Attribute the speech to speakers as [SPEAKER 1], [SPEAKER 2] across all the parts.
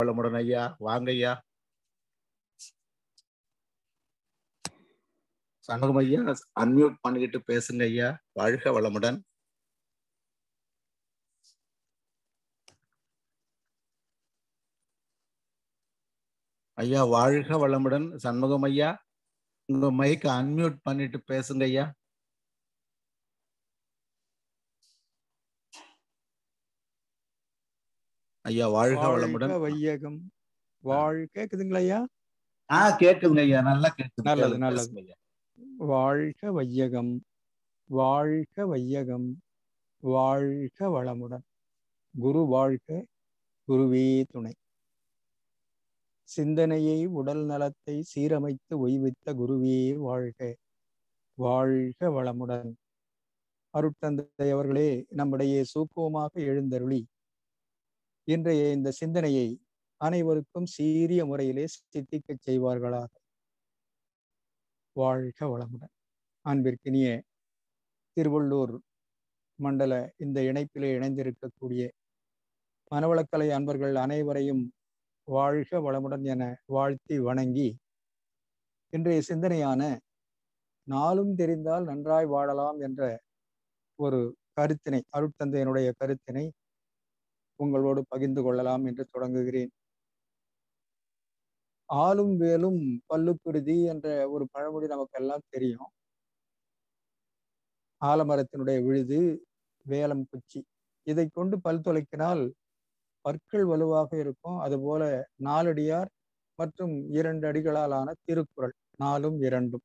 [SPEAKER 1] வளமுடன் ஐயா வாங்க ஐயா சண்முகம் ஐயா அன்மியூட் பண்ணிக்கிட்டு பேசுங்க ஐயா வாழ்க வளமுடன் ஐயா வாழ்க வளமுடன் சண்முகம் ஐயா உங்க மைக் அன்மியூட் பண்ணிட்டு பேசுங்க ஐயா ஐயா வாழ்க வளமுடன்
[SPEAKER 2] வாழ்க வையகம் வாழ் கேக்குதுங்களா ஐயா
[SPEAKER 1] ஆ கேக்குதுங்க ஐயா நல்லா கேக்குது
[SPEAKER 2] நல்லது,
[SPEAKER 1] கேளுங்க,
[SPEAKER 2] நல்லது.
[SPEAKER 1] பேசுங்க ஐயா.
[SPEAKER 2] வாழ்க வையகம் வாழ்க வையகம் வாழ்க வளமுடன் குரு வாழ்க குருவே துணை சிந்தனையை உடல் நலத்தை சீரமைத்து ஒய்வித்த குருவே வாழ்க வாழ்க வளமுடன் அருட்தந்தை அவர்களே நம்முடைய சூக்குவமாக எழுந்தருளி இன்றைய இந்த சிந்தனையை அனைவருக்கும் சீரிய முறையிலே சித்திக்கச் செய்வார்களாக வாழ்க வளமுடன் அன்பிற்கினிய திருவள்ளூர் மண்டல இந்த இணைப்பிலே இணைந்திருக்கக்கூடிய மனவளக்கலை அன்பர்கள் அனைவரையும் வாழ்க வளமுடன் என வாழ்த்தி வணங்கி இன்றைய சிந்தனையான நாளும் தெரிந்தால் நன்றாய் வாழலாம் என்ற ஒரு கருத்தினை அருட்தந்தையனுடைய கருத்தினை உங்களோடு பகிர்ந்து கொள்ளலாம் என்று தொடங்குகிறேன் ஆளும் வேலும் பல்லுக்குருதி என்ற ஒரு பழமொழி நமக்கு எல்லாம் தெரியும் ஆலமரத்தினுடைய விழுது வேலம் குச்சி இதை கொண்டு பல் துளைக்கினால் பற்கள் வலுவாக இருக்கும் அதுபோல நாலடியார் மற்றும் இரண்டு அடிகளாலான திருக்குறள் நாலும் இரண்டும்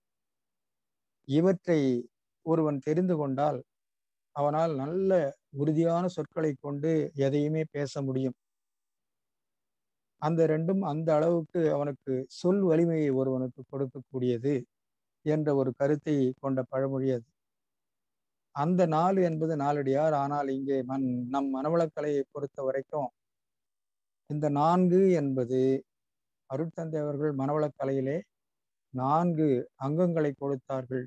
[SPEAKER 2] இவற்றை ஒருவன் தெரிந்து கொண்டால் அவனால் நல்ல உறுதியான சொற்களை கொண்டு எதையுமே பேச முடியும் அந்த ரெண்டும் அந்த அளவுக்கு அவனுக்கு சொல் வலிமையை ஒருவனுக்கு கொடுக்கக்கூடியது என்ற ஒரு கருத்தை கொண்ட பழமொழி அது அந்த நாலு என்பது நாலடியார் ஆனால் இங்கே மண் நம் மனவளக்கலையை பொறுத்த வரைக்கும் இந்த நான்கு என்பது அருட்தந்தை அவர்கள் மனவளக்கலையிலே நான்கு அங்கங்களை கொடுத்தார்கள்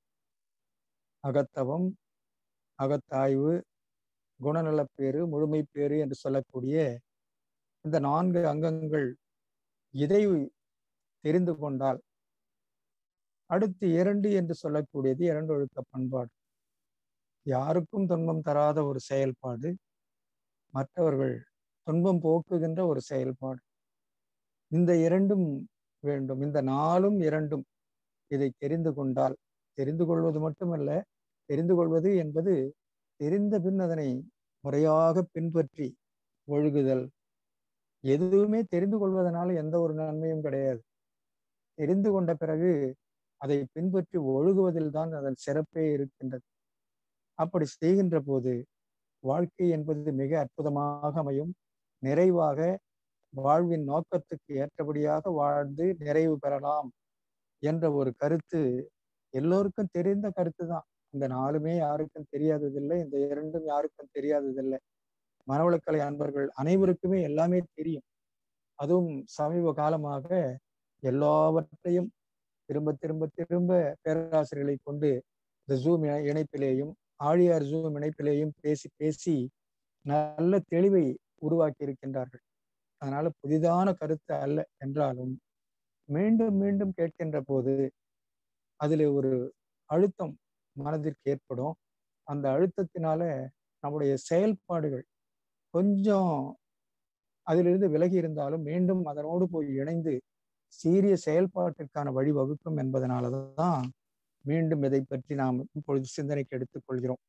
[SPEAKER 2] அகத்தவம் அகத்தாய்வு குணநலப்பேறு முழுமைப்பேறு என்று சொல்லக்கூடிய இந்த நான்கு அங்கங்கள் இதை தெரிந்து கொண்டால் அடுத்து இரண்டு என்று சொல்லக்கூடியது இரண்டு ஒழுக்க பண்பாடு யாருக்கும் துன்பம் தராத ஒரு செயல்பாடு மற்றவர்கள் துன்பம் போக்குகின்ற ஒரு செயல்பாடு இந்த இரண்டும் வேண்டும் இந்த நாளும் இரண்டும் இதை தெரிந்து கொண்டால் தெரிந்து கொள்வது மட்டுமல்ல தெரிந்து கொள்வது என்பது தெரிந்த பின் அதனை முறையாக பின்பற்றி ஒழுகுதல் எதுவுமே தெரிந்து கொள்வதனால எந்த ஒரு நன்மையும் கிடையாது தெரிந்து கொண்ட பிறகு அதை பின்பற்றி ஒழுகுவதில் தான் அதன் சிறப்பே இருக்கின்றது அப்படி செய்கின்ற போது வாழ்க்கை என்பது மிக அற்புதமாக அமையும் நிறைவாக வாழ்வின் நோக்கத்துக்கு ஏற்றபடியாக வாழ்ந்து நிறைவு பெறலாம் என்ற ஒரு கருத்து எல்லோருக்கும் தெரிந்த கருத்து தான் இந்த நாலுமே யாருக்கும் தெரியாததில்லை இந்த இரண்டும் யாருக்கும் தெரியாததில்லை மனவளக்கலை அன்பர்கள் அனைவருக்குமே எல்லாமே தெரியும் அதுவும் சமீப காலமாக எல்லாவற்றையும் திரும்ப திரும்ப திரும்ப பேராசிரியர்களை கொண்டு இந்த ஜூம் இணைப்பிலேயும் ஆழியார் ஜூம் இணைப்பிலேயும் பேசி பேசி நல்ல தெளிவை உருவாக்கி இருக்கின்றார்கள் அதனால புதிதான கருத்து அல்ல என்றாலும் மீண்டும் மீண்டும் கேட்கின்ற போது அதில் ஒரு அழுத்தம் மனதிற்கு ஏற்படும் அந்த அழுத்தத்தினால நம்முடைய செயல்பாடுகள் கொஞ்சம் அதிலிருந்து விலகி இருந்தாலும் மீண்டும் அதனோடு போய் இணைந்து சீரிய செயல்பாட்டிற்கான வழி வகுக்கும் என்பதனாலதான் மீண்டும் இதை பற்றி நாம் இப்பொழுது சிந்தனைக்கு எடுத்துக் கொள்கிறோம்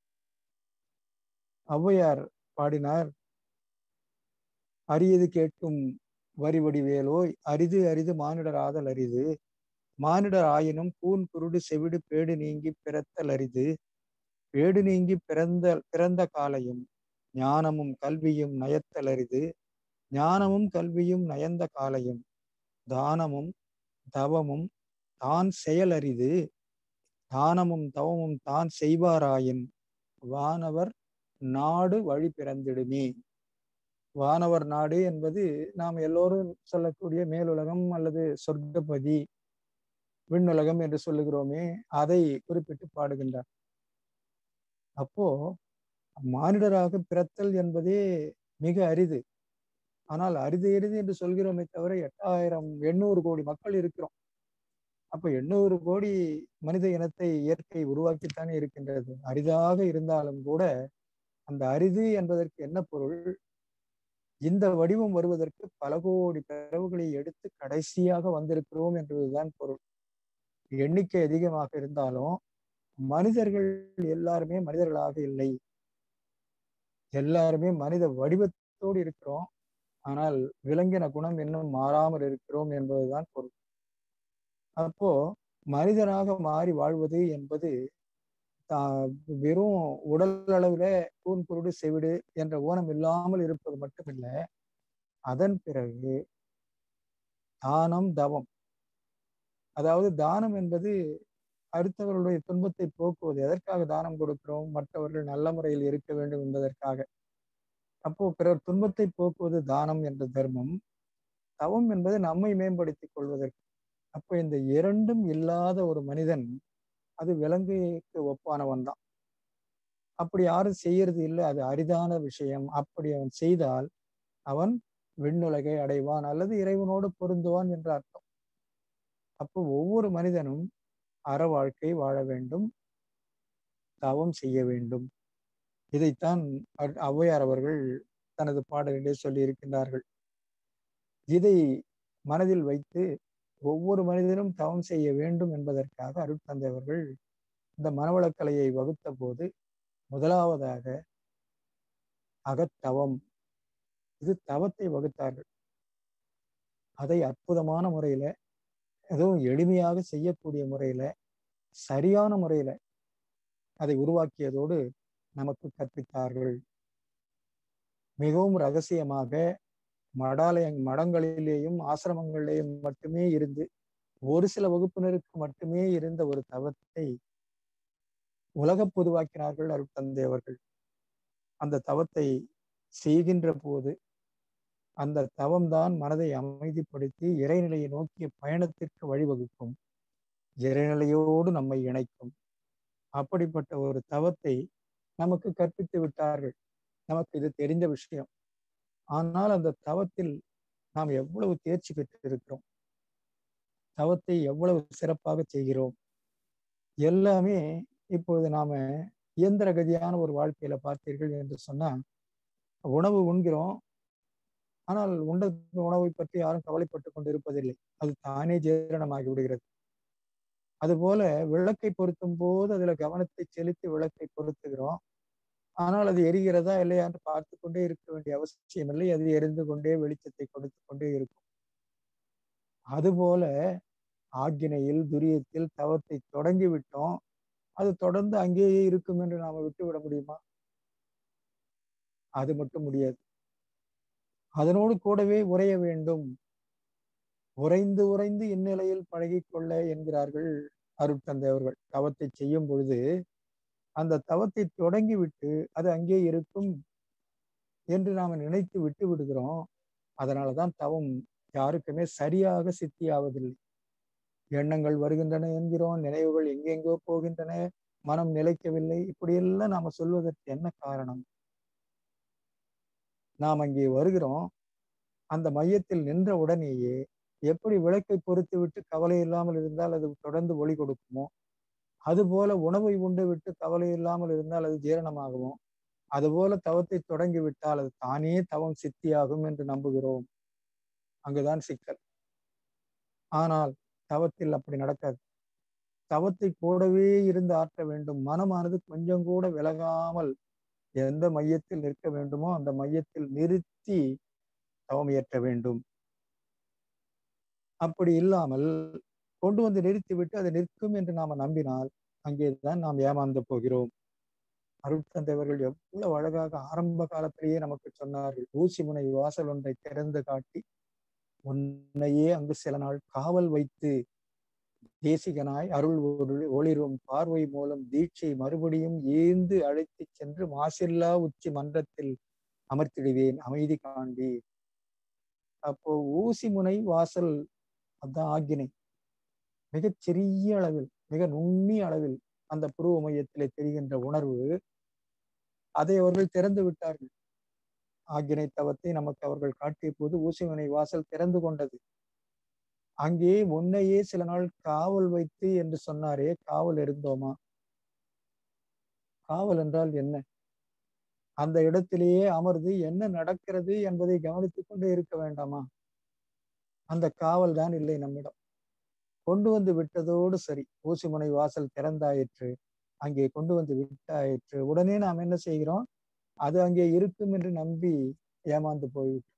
[SPEAKER 2] ஔவையார் பாடினார் அரியது கேட்கும் வரி வடிவேலோய் அரிது அரிது மானிடர் ஆதல் அரிது மானிடர் ஆயினும் கூன் குருடு செவிடு பேடு நீங்கி பிறத்தல் அரிது பேடு நீங்கி பிறந்த பிறந்த காலையும் ஞானமும் கல்வியும் நயத்தல் அரிது ஞானமும் கல்வியும் நயந்த காலையும் தானமும் தவமும் தான் செயல் அரிது தானமும் தவமும் தான் செய்வாராயின் வானவர் நாடு வழி பிறந்திடுமே வானவர் நாடு என்பது நாம் எல்லோரும் சொல்லக்கூடிய மேலுலகம் அல்லது சொர்க்கபதி விண்ணுலகம் என்று சொல்லுகிறோமே அதை குறிப்பிட்டு பாடுகின்றார் அப்போ மானிடராக பிறத்தல் என்பதே மிக அரிது ஆனால் அரிது எரிது என்று சொல்கிறோமே தவிர எட்டாயிரம் எண்ணூறு கோடி மக்கள் இருக்கிறோம் அப்ப எண்ணூறு கோடி மனித இனத்தை இயற்கை உருவாக்கித்தானே இருக்கின்றது அரிதாக இருந்தாலும் கூட அந்த அரிது என்பதற்கு என்ன பொருள் இந்த வடிவம் வருவதற்கு பல கோடி பிறவுகளை எடுத்து கடைசியாக வந்திருக்கிறோம் என்பதுதான் பொருள் எண்ணிக்கை அதிகமாக இருந்தாலும் மனிதர்கள் எல்லாருமே மனிதர்களாக இல்லை எல்லாருமே மனித வடிவத்தோடு இருக்கிறோம் ஆனால் விலங்கின குணம் இன்னும் மாறாமல் இருக்கிறோம் என்பதுதான் பொருள் அப்போ மனிதனாக மாறி வாழ்வது என்பது வெறும் உடல் அளவுல கூன் குருடு செவிடு என்ற ஊனம் இல்லாமல் இருப்பது மட்டுமில்ல அதன் பிறகு தானம் தவம் அதாவது தானம் என்பது அடுத்தவர்களுடைய துன்பத்தை போக்குவது எதற்காக தானம் கொடுக்கிறோம் மற்றவர்கள் நல்ல முறையில் இருக்க வேண்டும் என்பதற்காக அப்போ பிறர் துன்பத்தை போக்குவது தானம் என்ற தர்மம் தவம் என்பது நம்மை மேம்படுத்திக் கொள்வதற்கு அப்போ இந்த இரண்டும் இல்லாத ஒரு மனிதன் அது விலங்குக்கு ஒப்பானவன் தான் அப்படி யாரும் செய்யறது இல்லை அது அரிதான விஷயம் அப்படி அவன் செய்தால் அவன் விண்ணுலகை அடைவான் அல்லது இறைவனோடு பொருந்துவான் என்ற அர்த்தம் அப்போ ஒவ்வொரு மனிதனும் அற வாழ்க்கை வாழ வேண்டும் தவம் செய்ய வேண்டும் இதைத்தான் ஔவையார் அவர்கள் தனது பாடலிலே சொல்லி இருக்கின்றார்கள் இதை மனதில் வைத்து ஒவ்வொரு மனிதனும் தவம் செய்ய வேண்டும் என்பதற்காக அருட்தந்தை அவர்கள் இந்த மனவளக்கலையை வகுத்த போது முதலாவதாக அகத்தவம் இது தவத்தை வகுத்தார்கள் அதை அற்புதமான முறையில எதுவும் எளிமையாக செய்யக்கூடிய முறையில சரியான முறையில அதை உருவாக்கியதோடு நமக்கு கற்பித்தார்கள் மிகவும் ரகசியமாக மடாலய மடங்களிலேயும் ஆசிரமங்களிலேயும் மட்டுமே இருந்து ஒரு சில வகுப்பினருக்கு மட்டுமே இருந்த ஒரு தவத்தை உலக பொதுவாக்கினார்கள் அருட்தந்தை அவர்கள் அந்த தவத்தை செய்கின்ற போது அந்த தவம்தான் மனதை அமைதிப்படுத்தி இறைநிலையை நோக்கிய பயணத்திற்கு வழிவகுக்கும் இறைநிலையோடு நம்மை இணைக்கும் அப்படிப்பட்ட ஒரு தவத்தை நமக்கு கற்பித்து விட்டார்கள் நமக்கு இது தெரிந்த விஷயம் ஆனால் அந்த தவத்தில் நாம் எவ்வளவு தேர்ச்சி பெற்றிருக்கிறோம் தவத்தை எவ்வளவு சிறப்பாக செய்கிறோம் எல்லாமே இப்பொழுது நாம இயந்திர கதியான ஒரு வாழ்க்கையில பார்த்தீர்கள் என்று சொன்னா உணவு உண்கிறோம் ஆனால் உண்ட உணவை பற்றி யாரும் கவலைப்பட்டு கொண்டு இருப்பதில்லை அது தானே ஜீரணமாகி விடுகிறது அதுபோல விளக்கை பொருத்தும் போது அதுல கவனத்தை செலுத்தி விளக்கை பொருத்துகிறோம் ஆனால் அது எரிகிறதா இல்லையா என்று பார்த்து கொண்டே இருக்க வேண்டிய அவசியம் இல்லை அது எரிந்து கொண்டே வெளிச்சத்தை கொடுத்து கொண்டே இருக்கும் அதுபோல ஆக்கினையில் துரியத்தில் தவத்தை தொடங்கி விட்டோம் அது தொடர்ந்து அங்கேயே இருக்கும் என்று நாம விட்டு விட முடியுமா அது மட்டும் முடியாது அதனோடு கூடவே உரைய வேண்டும் உறைந்து உறைந்து இந்நிலையில் பழகிக்கொள்ள என்கிறார்கள் அருட்தந்தை அவர்கள் தவத்தை செய்யும் பொழுது அந்த தவத்தை தொடங்கி விட்டு அது அங்கே இருக்கும் என்று நாம நினைத்து விட்டு விடுகிறோம் அதனாலதான் தவம் யாருக்குமே சரியாக சித்தியாவதில்லை எண்ணங்கள் வருகின்றன என்கிறோம் நினைவுகள் எங்கெங்கோ போகின்றன மனம் நிலைக்கவில்லை இப்படியெல்லாம் நாம சொல்வதற்கு என்ன காரணம் நாம் அங்கே வருகிறோம் அந்த மையத்தில் நின்ற உடனேயே எப்படி விளக்கை பொறுத்து விட்டு கவலை இல்லாமல் இருந்தால் அது தொடர்ந்து ஒளி கொடுக்குமோ அதுபோல உணவை உண்டு விட்டு கவலை இல்லாமல் இருந்தால் அது ஜீரணமாகுமோ அதுபோல தவத்தை தொடங்கி விட்டால் அது தானே தவம் சித்தியாகும் என்று நம்புகிறோம் அங்குதான் சிக்கல் ஆனால் தவத்தில் அப்படி நடக்காது தவத்தை கூடவே இருந்து ஆற்ற வேண்டும் மனமானது கொஞ்சம் கூட விலகாமல் எந்த மையத்தில் நிற்க வேண்டுமோ அந்த மையத்தில் நிறுத்தி தவம் இயற்ற வேண்டும் அப்படி இல்லாமல் கொண்டு வந்து நிறுத்திவிட்டு அது நிற்கும் என்று நாம நம்பினால் அங்கேதான் நாம் ஏமாந்து போகிறோம் அருட்தந்தைவர்கள் எவ்வளவு அழகாக ஆரம்ப காலத்திலேயே நமக்கு சொன்னார்கள் ஊசி முனை வாசல் ஒன்றை திறந்து காட்டி உன்னையே அங்கு சில நாள் காவல் வைத்து தேசிகனாய் அருள் ஒளிரும் பார்வை மூலம் தீட்சை மறுபடியும் ஏந்து அழைத்து சென்று மாசில்லா உச்சி மன்றத்தில் அமர்த்திடுவேன் அமைதி காண்பி அப்போ ஊசி முனை வாசல் அதான் ஆக்கினை மிகச் சிறிய அளவில் மிக நுண்ணிய அளவில் அந்த புருவ மையத்திலே தெரிகின்ற உணர்வு அதை அவர்கள் திறந்து விட்டார்கள் ஆக்கினை தவத்தை நமக்கு அவர்கள் காட்டிய போது ஊசிமனை வாசல் திறந்து கொண்டது அங்கே முன்னையே சில நாள் காவல் வைத்து என்று சொன்னாரே காவல் இருந்தோமா காவல் என்றால் என்ன அந்த இடத்திலேயே அமர்ந்து என்ன நடக்கிறது என்பதை கவனித்துக் கொண்டே இருக்க வேண்டாமா அந்த காவல் தான் இல்லை நம்மிடம் கொண்டு வந்து விட்டதோடு சரி ஊசிமுனை வாசல் திறந்தாயிற்று அங்கே கொண்டு வந்து விட்டாயிற்று உடனே நாம் என்ன செய்கிறோம் அது அங்கே இருக்கும் என்று நம்பி ஏமாந்து போய்விட்டோம்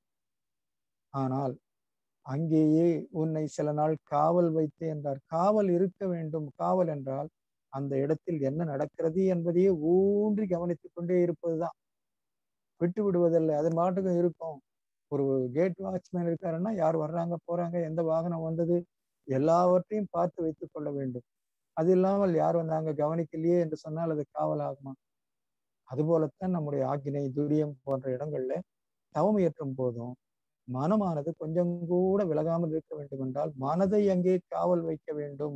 [SPEAKER 2] ஆனால் அங்கேயே உன்னை சில நாள் காவல் வைத்து என்றார் காவல் இருக்க வேண்டும் காவல் என்றால் அந்த இடத்தில் என்ன நடக்கிறது என்பதையே ஊன்றி கவனித்துக் கொண்டே இருப்பதுதான் விட்டு விடுவதில்லை அது மாட்டுக்கும் இருக்கும் ஒரு கேட் வாட்ச்மேன் இருக்காருன்னா யார் வர்றாங்க போறாங்க எந்த வாகனம் வந்தது எல்லாவற்றையும் பார்த்து வைத்துக் கொள்ள வேண்டும் அது இல்லாமல் யார் வந்தாங்க கவனிக்கலையே என்று சொன்னால் அது காவல் ஆகுமா அதுபோலத்தான் நம்முடைய ஆக்கினை துரியம் போன்ற இடங்கள்ல தவம் இயற்றும் போதும் மனமானது கொஞ்சம் கூட விலகாமல் இருக்க வேண்டும் என்றால் மனதை அங்கே காவல் வைக்க வேண்டும்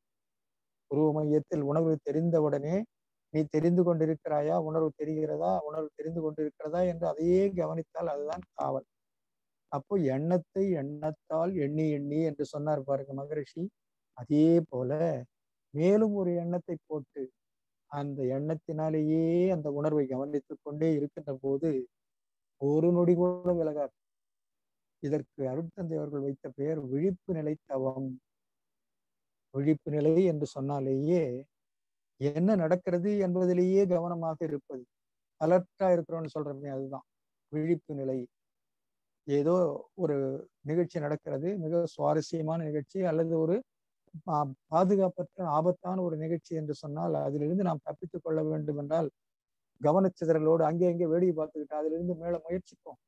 [SPEAKER 2] உருவ மையத்தில் உணர்வு தெரிந்தவுடனே நீ தெரிந்து கொண்டிருக்கிறாயா உணர்வு தெரிகிறதா உணர்வு தெரிந்து கொண்டிருக்கிறதா என்று அதையே கவனித்தால் அதுதான் காவல் அப்போ எண்ணத்தை எண்ணத்தால் எண்ணி எண்ணி என்று சொன்னார் பாருங்க மகரிஷி அதே போல மேலும் ஒரு எண்ணத்தை போட்டு அந்த எண்ணத்தினாலேயே அந்த உணர்வை கவனித்துக் கொண்டே இருக்கின்ற போது ஒரு நொடி கூட விலகாது இதற்கு அருட்தந்தை அவர்கள் வைத்த பெயர் விழிப்பு நிலை தவம் விழிப்பு நிலை என்று சொன்னாலேயே என்ன நடக்கிறது என்பதிலேயே கவனமாக இருப்பது அலர்ட்டா இருக்கிறோம்னு சொல்றோமே அதுதான் விழிப்பு நிலை ஏதோ ஒரு நிகழ்ச்சி நடக்கிறது மிக சுவாரஸ்யமான நிகழ்ச்சி அல்லது ஒரு பாதுகாப்பற்ற ஆபத்தான ஒரு நிகழ்ச்சி என்று சொன்னால் அதிலிருந்து நாம் தப்பித்துக் கொள்ள வேண்டும் என்றால் கவனச்சிதறலோடு அங்கே அங்கே வேடிக்கை பார்த்துக்கிட்டு அதிலிருந்து மேல முயற்சிப்போம்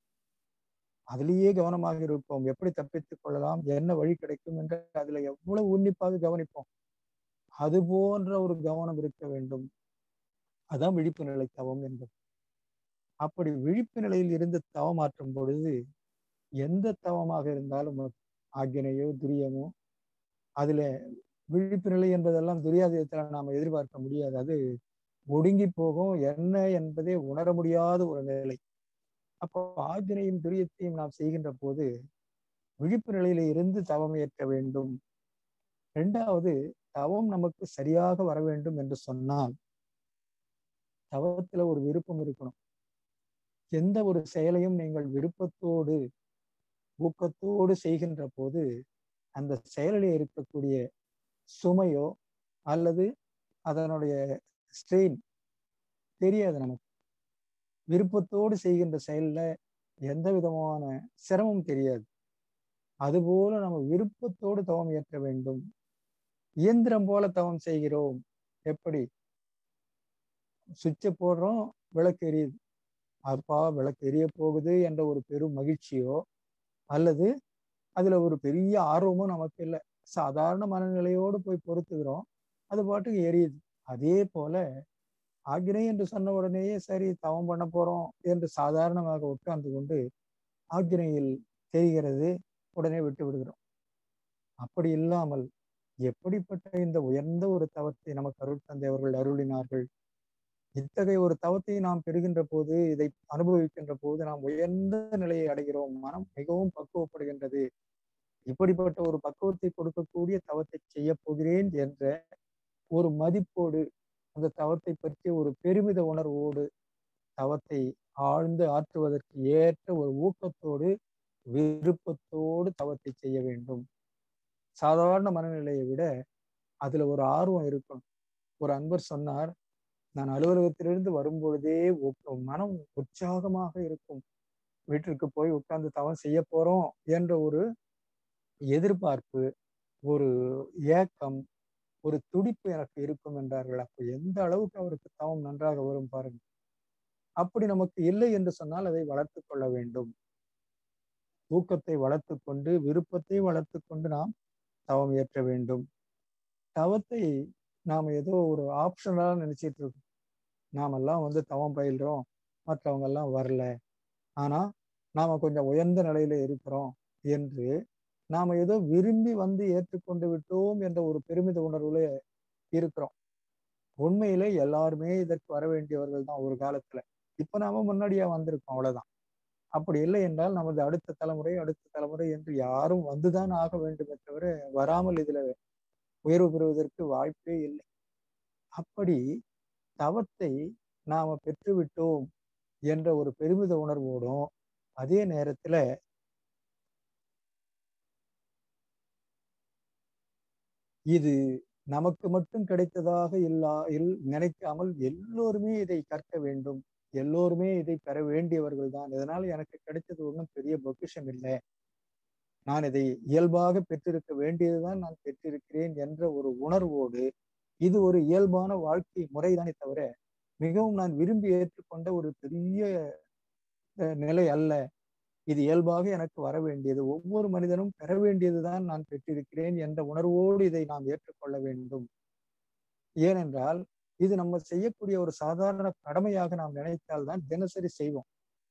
[SPEAKER 2] அதிலேயே கவனமாக இருப்போம் எப்படி தப்பித்துக் கொள்ளலாம் என்ன வழி கிடைக்கும் என்று அதுல எவ்வளவு உன்னிப்பாக கவனிப்போம் அது போன்ற ஒரு கவனம் இருக்க வேண்டும் அதான் விழிப்பு நிலை தவம் என்பது அப்படி விழிப்பு நிலையில் இருந்து தவமாற்றும் பொழுது எந்த தவமாக இருந்தாலும் ஆக்கினையோ துரியமோ அதுல விழிப்பு நிலை என்பதெல்லாம் துரியாதயத்துல நாம எதிர்பார்க்க முடியாது அது ஒடுங்கி போகும் என்ன என்பதே உணர முடியாத ஒரு நிலை அப்போ ஆக்கினையும் துரியத்தையும் நாம் செய்கின்ற போது விழிப்பு நிலையில இருந்து தவம் ஏற்க வேண்டும் இரண்டாவது தவம் நமக்கு சரியாக வர வேண்டும் என்று சொன்னால் தவத்துல ஒரு விருப்பம் இருக்கணும் எந்த ஒரு செயலையும் நீங்கள் விருப்பத்தோடு ஊக்கத்தோடு செய்கின்ற போது அந்த செயலிலே இருக்கக்கூடிய சுமையோ அல்லது அதனுடைய ஸ்ட்ரெயின் தெரியாது நமக்கு விருப்பத்தோடு செய்கின்ற செயல்ல எந்த விதமான சிரமம் தெரியாது அதுபோல நம்ம விருப்பத்தோடு தவம் ஏற்ற வேண்டும் இயந்திரம் போல தவம் செய்கிறோம் எப்படி சுவிட்சை போடுறோம் விளக்கு எரியுது அப்பா விளக்கு எரிய போகுது என்ற ஒரு பெரும் மகிழ்ச்சியோ அல்லது அதுல ஒரு பெரிய ஆர்வமும் நமக்கு இல்லை சாதாரண மனநிலையோடு போய் பொறுத்துக்கிறோம் அது பாட்டுக்கு எரியுது அதே போல ஆக்கினை என்று சொன்ன உடனேயே சரி தவம் பண்ண போறோம் என்று சாதாரணமாக உட்கார்ந்து கொண்டு ஆக்கினையில் தெரிகிறது உடனே விட்டு விடுகிறோம் அப்படி இல்லாமல் எப்படிப்பட்ட இந்த உயர்ந்த ஒரு தவத்தை நமக்கு அருள் தந்தை அவர்கள் அருளினார்கள் இத்தகைய ஒரு தவத்தை நாம் பெறுகின்ற போது இதை அனுபவிக்கின்ற போது நாம் உயர்ந்த நிலையை அடைகிறோம் மனம் மிகவும் பக்குவப்படுகின்றது இப்படிப்பட்ட ஒரு பக்குவத்தை கொடுக்கக்கூடிய தவத்தை செய்ய போகிறேன் என்ற ஒரு மதிப்போடு அந்த தவத்தை பற்றிய ஒரு பெருமித உணர்வோடு தவத்தை ஆழ்ந்து ஆற்றுவதற்கு ஏற்ற ஒரு ஊக்கத்தோடு விருப்பத்தோடு தவத்தை செய்ய வேண்டும் சாதாரண மனநிலையை விட அதுல ஒரு ஆர்வம் இருக்கணும் ஒரு அன்பர் சொன்னார் நான் அலுவலகத்திலிருந்து வரும்பொழுதே மனம் உற்சாகமாக இருக்கும் வீட்டிற்கு போய் உட்கார்ந்து தவம் செய்ய போறோம் என்ற ஒரு எதிர்பார்ப்பு ஒரு ஏக்கம் ஒரு துடிப்பு எனக்கு இருக்கும் என்றார்கள் அப்ப எந்த அளவுக்கு அவருக்கு தவம் நன்றாக வரும் பாருங்க அப்படி நமக்கு இல்லை என்று சொன்னால் அதை வளர்த்து கொள்ள வேண்டும் ஊக்கத்தை வளர்த்து கொண்டு விருப்பத்தை வளர்த்து கொண்டு நாம் தவம் ஏற்ற வேண்டும் தவத்தை நாம் ஏதோ ஒரு ஆப்ஷனலா நினைச்சிட்டு இருக்கோம் நாமெல்லாம் வந்து தவம் பயில்றோம் மற்றவங்க எல்லாம் வரல ஆனா நாம கொஞ்சம் உயர்ந்த நிலையில இருக்கிறோம் என்று நாம ஏதோ விரும்பி வந்து ஏற்றுக்கொண்டு விட்டோம் என்ற ஒரு பெருமித உணர்வுல இருக்கிறோம் உண்மையிலே எல்லாருமே இதற்கு வர வேண்டியவர்கள் தான் ஒரு காலத்துல இப்ப நாம முன்னாடியா வந்திருக்கோம் அவ்வளவுதான் அப்படி இல்லை என்றால் நமது அடுத்த தலைமுறை அடுத்த தலைமுறை என்று யாரும் வந்துதான் ஆக வேண்டுமே தவிர வராமல் இதுல உயர்வு பெறுவதற்கு வாய்ப்பே இல்லை அப்படி தவத்தை நாம பெற்றுவிட்டோம் என்ற ஒரு பெருமித உணர்வோடும் அதே நேரத்துல இது நமக்கு மட்டும் கிடைத்ததாக இல்லா இல் நினைக்காமல் எல்லோருமே இதை கற்க வேண்டும் எல்லோருமே இதை பெற வேண்டியவர்கள் தான் இதனால எனக்கு கிடைத்தது ஒன்றும் பெரிய பொக்கிஷம் இல்லை நான் இதை இயல்பாக பெற்றிருக்க வேண்டியதுதான் நான் பெற்றிருக்கிறேன் என்ற ஒரு உணர்வோடு இது ஒரு இயல்பான வாழ்க்கை முறைதானே தவிர மிகவும் நான் விரும்பி ஏற்றுக்கொண்ட ஒரு பெரிய நிலை அல்ல இது இயல்பாக எனக்கு வர வேண்டியது ஒவ்வொரு மனிதனும் பெற வேண்டியதுதான் நான் பெற்றிருக்கிறேன் என்ற உணர்வோடு இதை நாம் ஏற்றுக்கொள்ள வேண்டும் ஏனென்றால் இது நம்ம செய்யக்கூடிய ஒரு சாதாரண கடமையாக நாம் நினைத்தால்தான் தினசரி செய்வோம்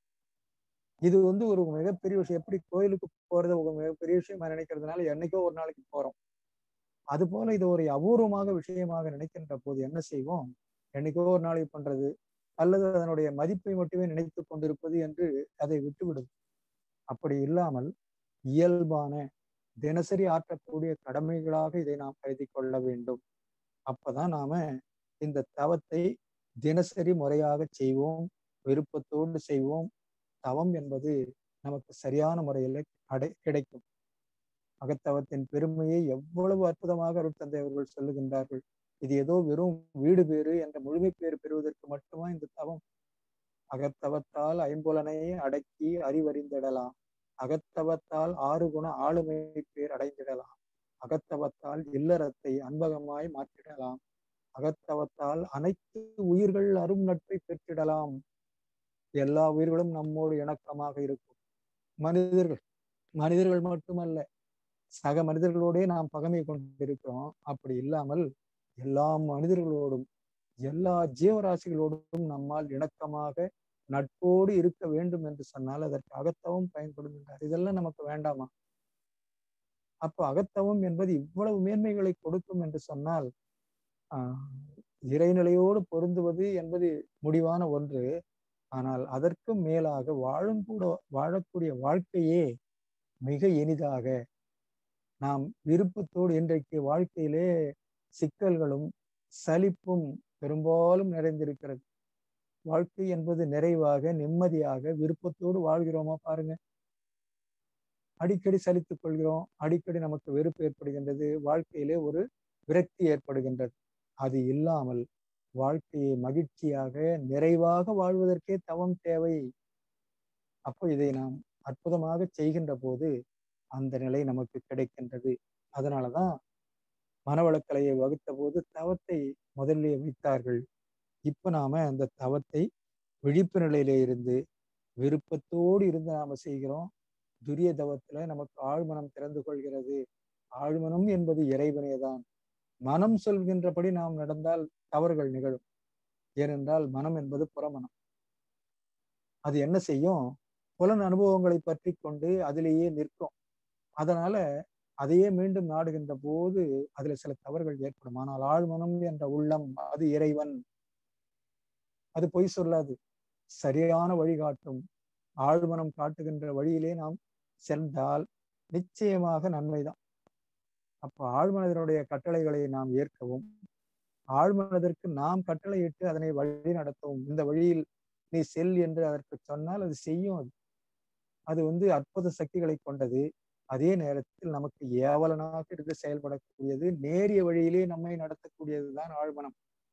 [SPEAKER 2] இது வந்து ஒரு மிகப்பெரிய விஷயம் எப்படி கோயிலுக்கு போறது ஒரு மிகப்பெரிய விஷயமா நினைக்கிறதுனால என்னைக்கோ ஒரு நாளைக்கு போறோம் அது போல இது ஒரு அபூர்வமாக விஷயமாக நினைக்கின்ற போது என்ன செய்வோம் என்னைக்கோ ஒரு நாளைக்கு பண்றது அல்லது அதனுடைய மதிப்பை மட்டுமே நினைத்து கொண்டிருப்பது என்று அதை விட்டுவிடும் அப்படி இல்லாமல் இயல்பான தினசரி ஆற்றக்கூடிய கடமைகளாக இதை நாம் கருதி கொள்ள வேண்டும் அப்பதான் நாம இந்த தவத்தை தினசரி முறையாக செய்வோம் விருப்பத்தோடு செய்வோம் தவம் என்பது நமக்கு சரியான முறையில் அடை கிடைக்கும் அகத்தவத்தின் பெருமையை எவ்வளவு அற்புதமாக அருட்தந்தை அவர்கள் சொல்லுகின்றார்கள் இது ஏதோ வெறும் வீடு பேறு என்ற முழுமை பேறு பெறுவதற்கு மட்டுமா இந்த தவம் அகத்தவத்தால் ஐம்புலனை அடக்கி அறிவறிந்திடலாம் அகத்தவத்தால் ஆறு குண ஆளுமை பேர் அடைந்திடலாம் அகத்தவத்தால் இல்லறத்தை அன்பகமாய் மாற்றிடலாம் அகத்தவத்தால் அனைத்து உயிர்கள் அரும் நட்பை பெற்றிடலாம் எல்லா உயிர்களும் நம்மோடு இணக்கமாக இருக்கும் மனிதர்கள் மனிதர்கள் மட்டுமல்ல சக மனிதர்களோடே நாம் பகமை கொண்டிருக்கிறோம் அப்படி இல்லாமல் எல்லா மனிதர்களோடும் எல்லா ஜீவராசிகளோடும் நம்மால் இணக்கமாக நட்போடு இருக்க வேண்டும் என்று சொன்னால் அதற்கு அகத்தவம் பயன்படுகின்றார் இதெல்லாம் நமக்கு வேண்டாமா அப்போ அகத்தவம் என்பது இவ்வளவு மேன்மைகளை கொடுக்கும் என்று சொன்னால் ஆஹ் இறைநிலையோடு பொருந்துவது என்பது முடிவான ஒன்று ஆனால் அதற்கும் மேலாக வாழும் கூட வாழக்கூடிய வாழ்க்கையே மிக இனிதாக நாம் விருப்பத்தோடு இன்றைக்கு வாழ்க்கையிலே சிக்கல்களும் சலிப்பும் பெரும்பாலும் நிறைந்திருக்கிறது வாழ்க்கை என்பது நிறைவாக நிம்மதியாக விருப்பத்தோடு வாழ்கிறோமா பாருங்க அடிக்கடி சலித்துக் கொள்கிறோம் அடிக்கடி நமக்கு வெறுப்பு ஏற்படுகின்றது வாழ்க்கையிலே ஒரு விரக்தி ஏற்படுகின்றது அது இல்லாமல் வாழ்க்கையை மகிழ்ச்சியாக நிறைவாக வாழ்வதற்கே தவம் தேவை அப்போ இதை நாம் அற்புதமாக செய்கின்ற போது அந்த நிலை நமக்கு கிடைக்கின்றது அதனாலதான் மனவளக்கலையை வகுத்த போது தவத்தை முதல்ல வைத்தார்கள் இப்ப நாம அந்த தவத்தை விழிப்பு நிலையில இருந்து விருப்பத்தோடு இருந்து நாம செய்கிறோம் துரிய தவத்துல நமக்கு ஆழ்மனம் திறந்து கொள்கிறது ஆழ்மனம் என்பது இறைவனே தான் மனம் சொல்கின்றபடி நாம் நடந்தால் தவறுகள் நிகழும் ஏனென்றால் மனம் என்பது புறமனம் அது என்ன செய்யும் புலன் அனுபவங்களை பற்றி கொண்டு அதிலேயே நிற்கும் அதனால அதையே மீண்டும் நாடுகின்ற போது அதுல சில தவறுகள் ஏற்படும் ஆனால் ஆழ்மனம் என்ற உள்ளம் அது இறைவன் அது பொய் சொல்லாது சரியான வழிகாட்டும் ஆழ்மனம் காட்டுகின்ற வழியிலே நாம் சென்றால் நிச்சயமாக நன்மைதான் அப்ப ஆழ்மனதனுடைய கட்டளைகளை நாம் ஏற்கவும் ஆழ்மனதற்கு நாம் கட்டளையிட்டு அதனை வழி நடத்தவும் இந்த வழியில் நீ செல் என்று அதற்கு சொன்னால் அது செய்யும் அது அது வந்து அற்புத சக்திகளை கொண்டது அதே நேரத்தில் நமக்கு ஏவலனாக இருந்து செயல்படக்கூடியது நேரிய வழியிலே நம்மை நடத்தக்கூடியதுதான் ஆழ்மனம்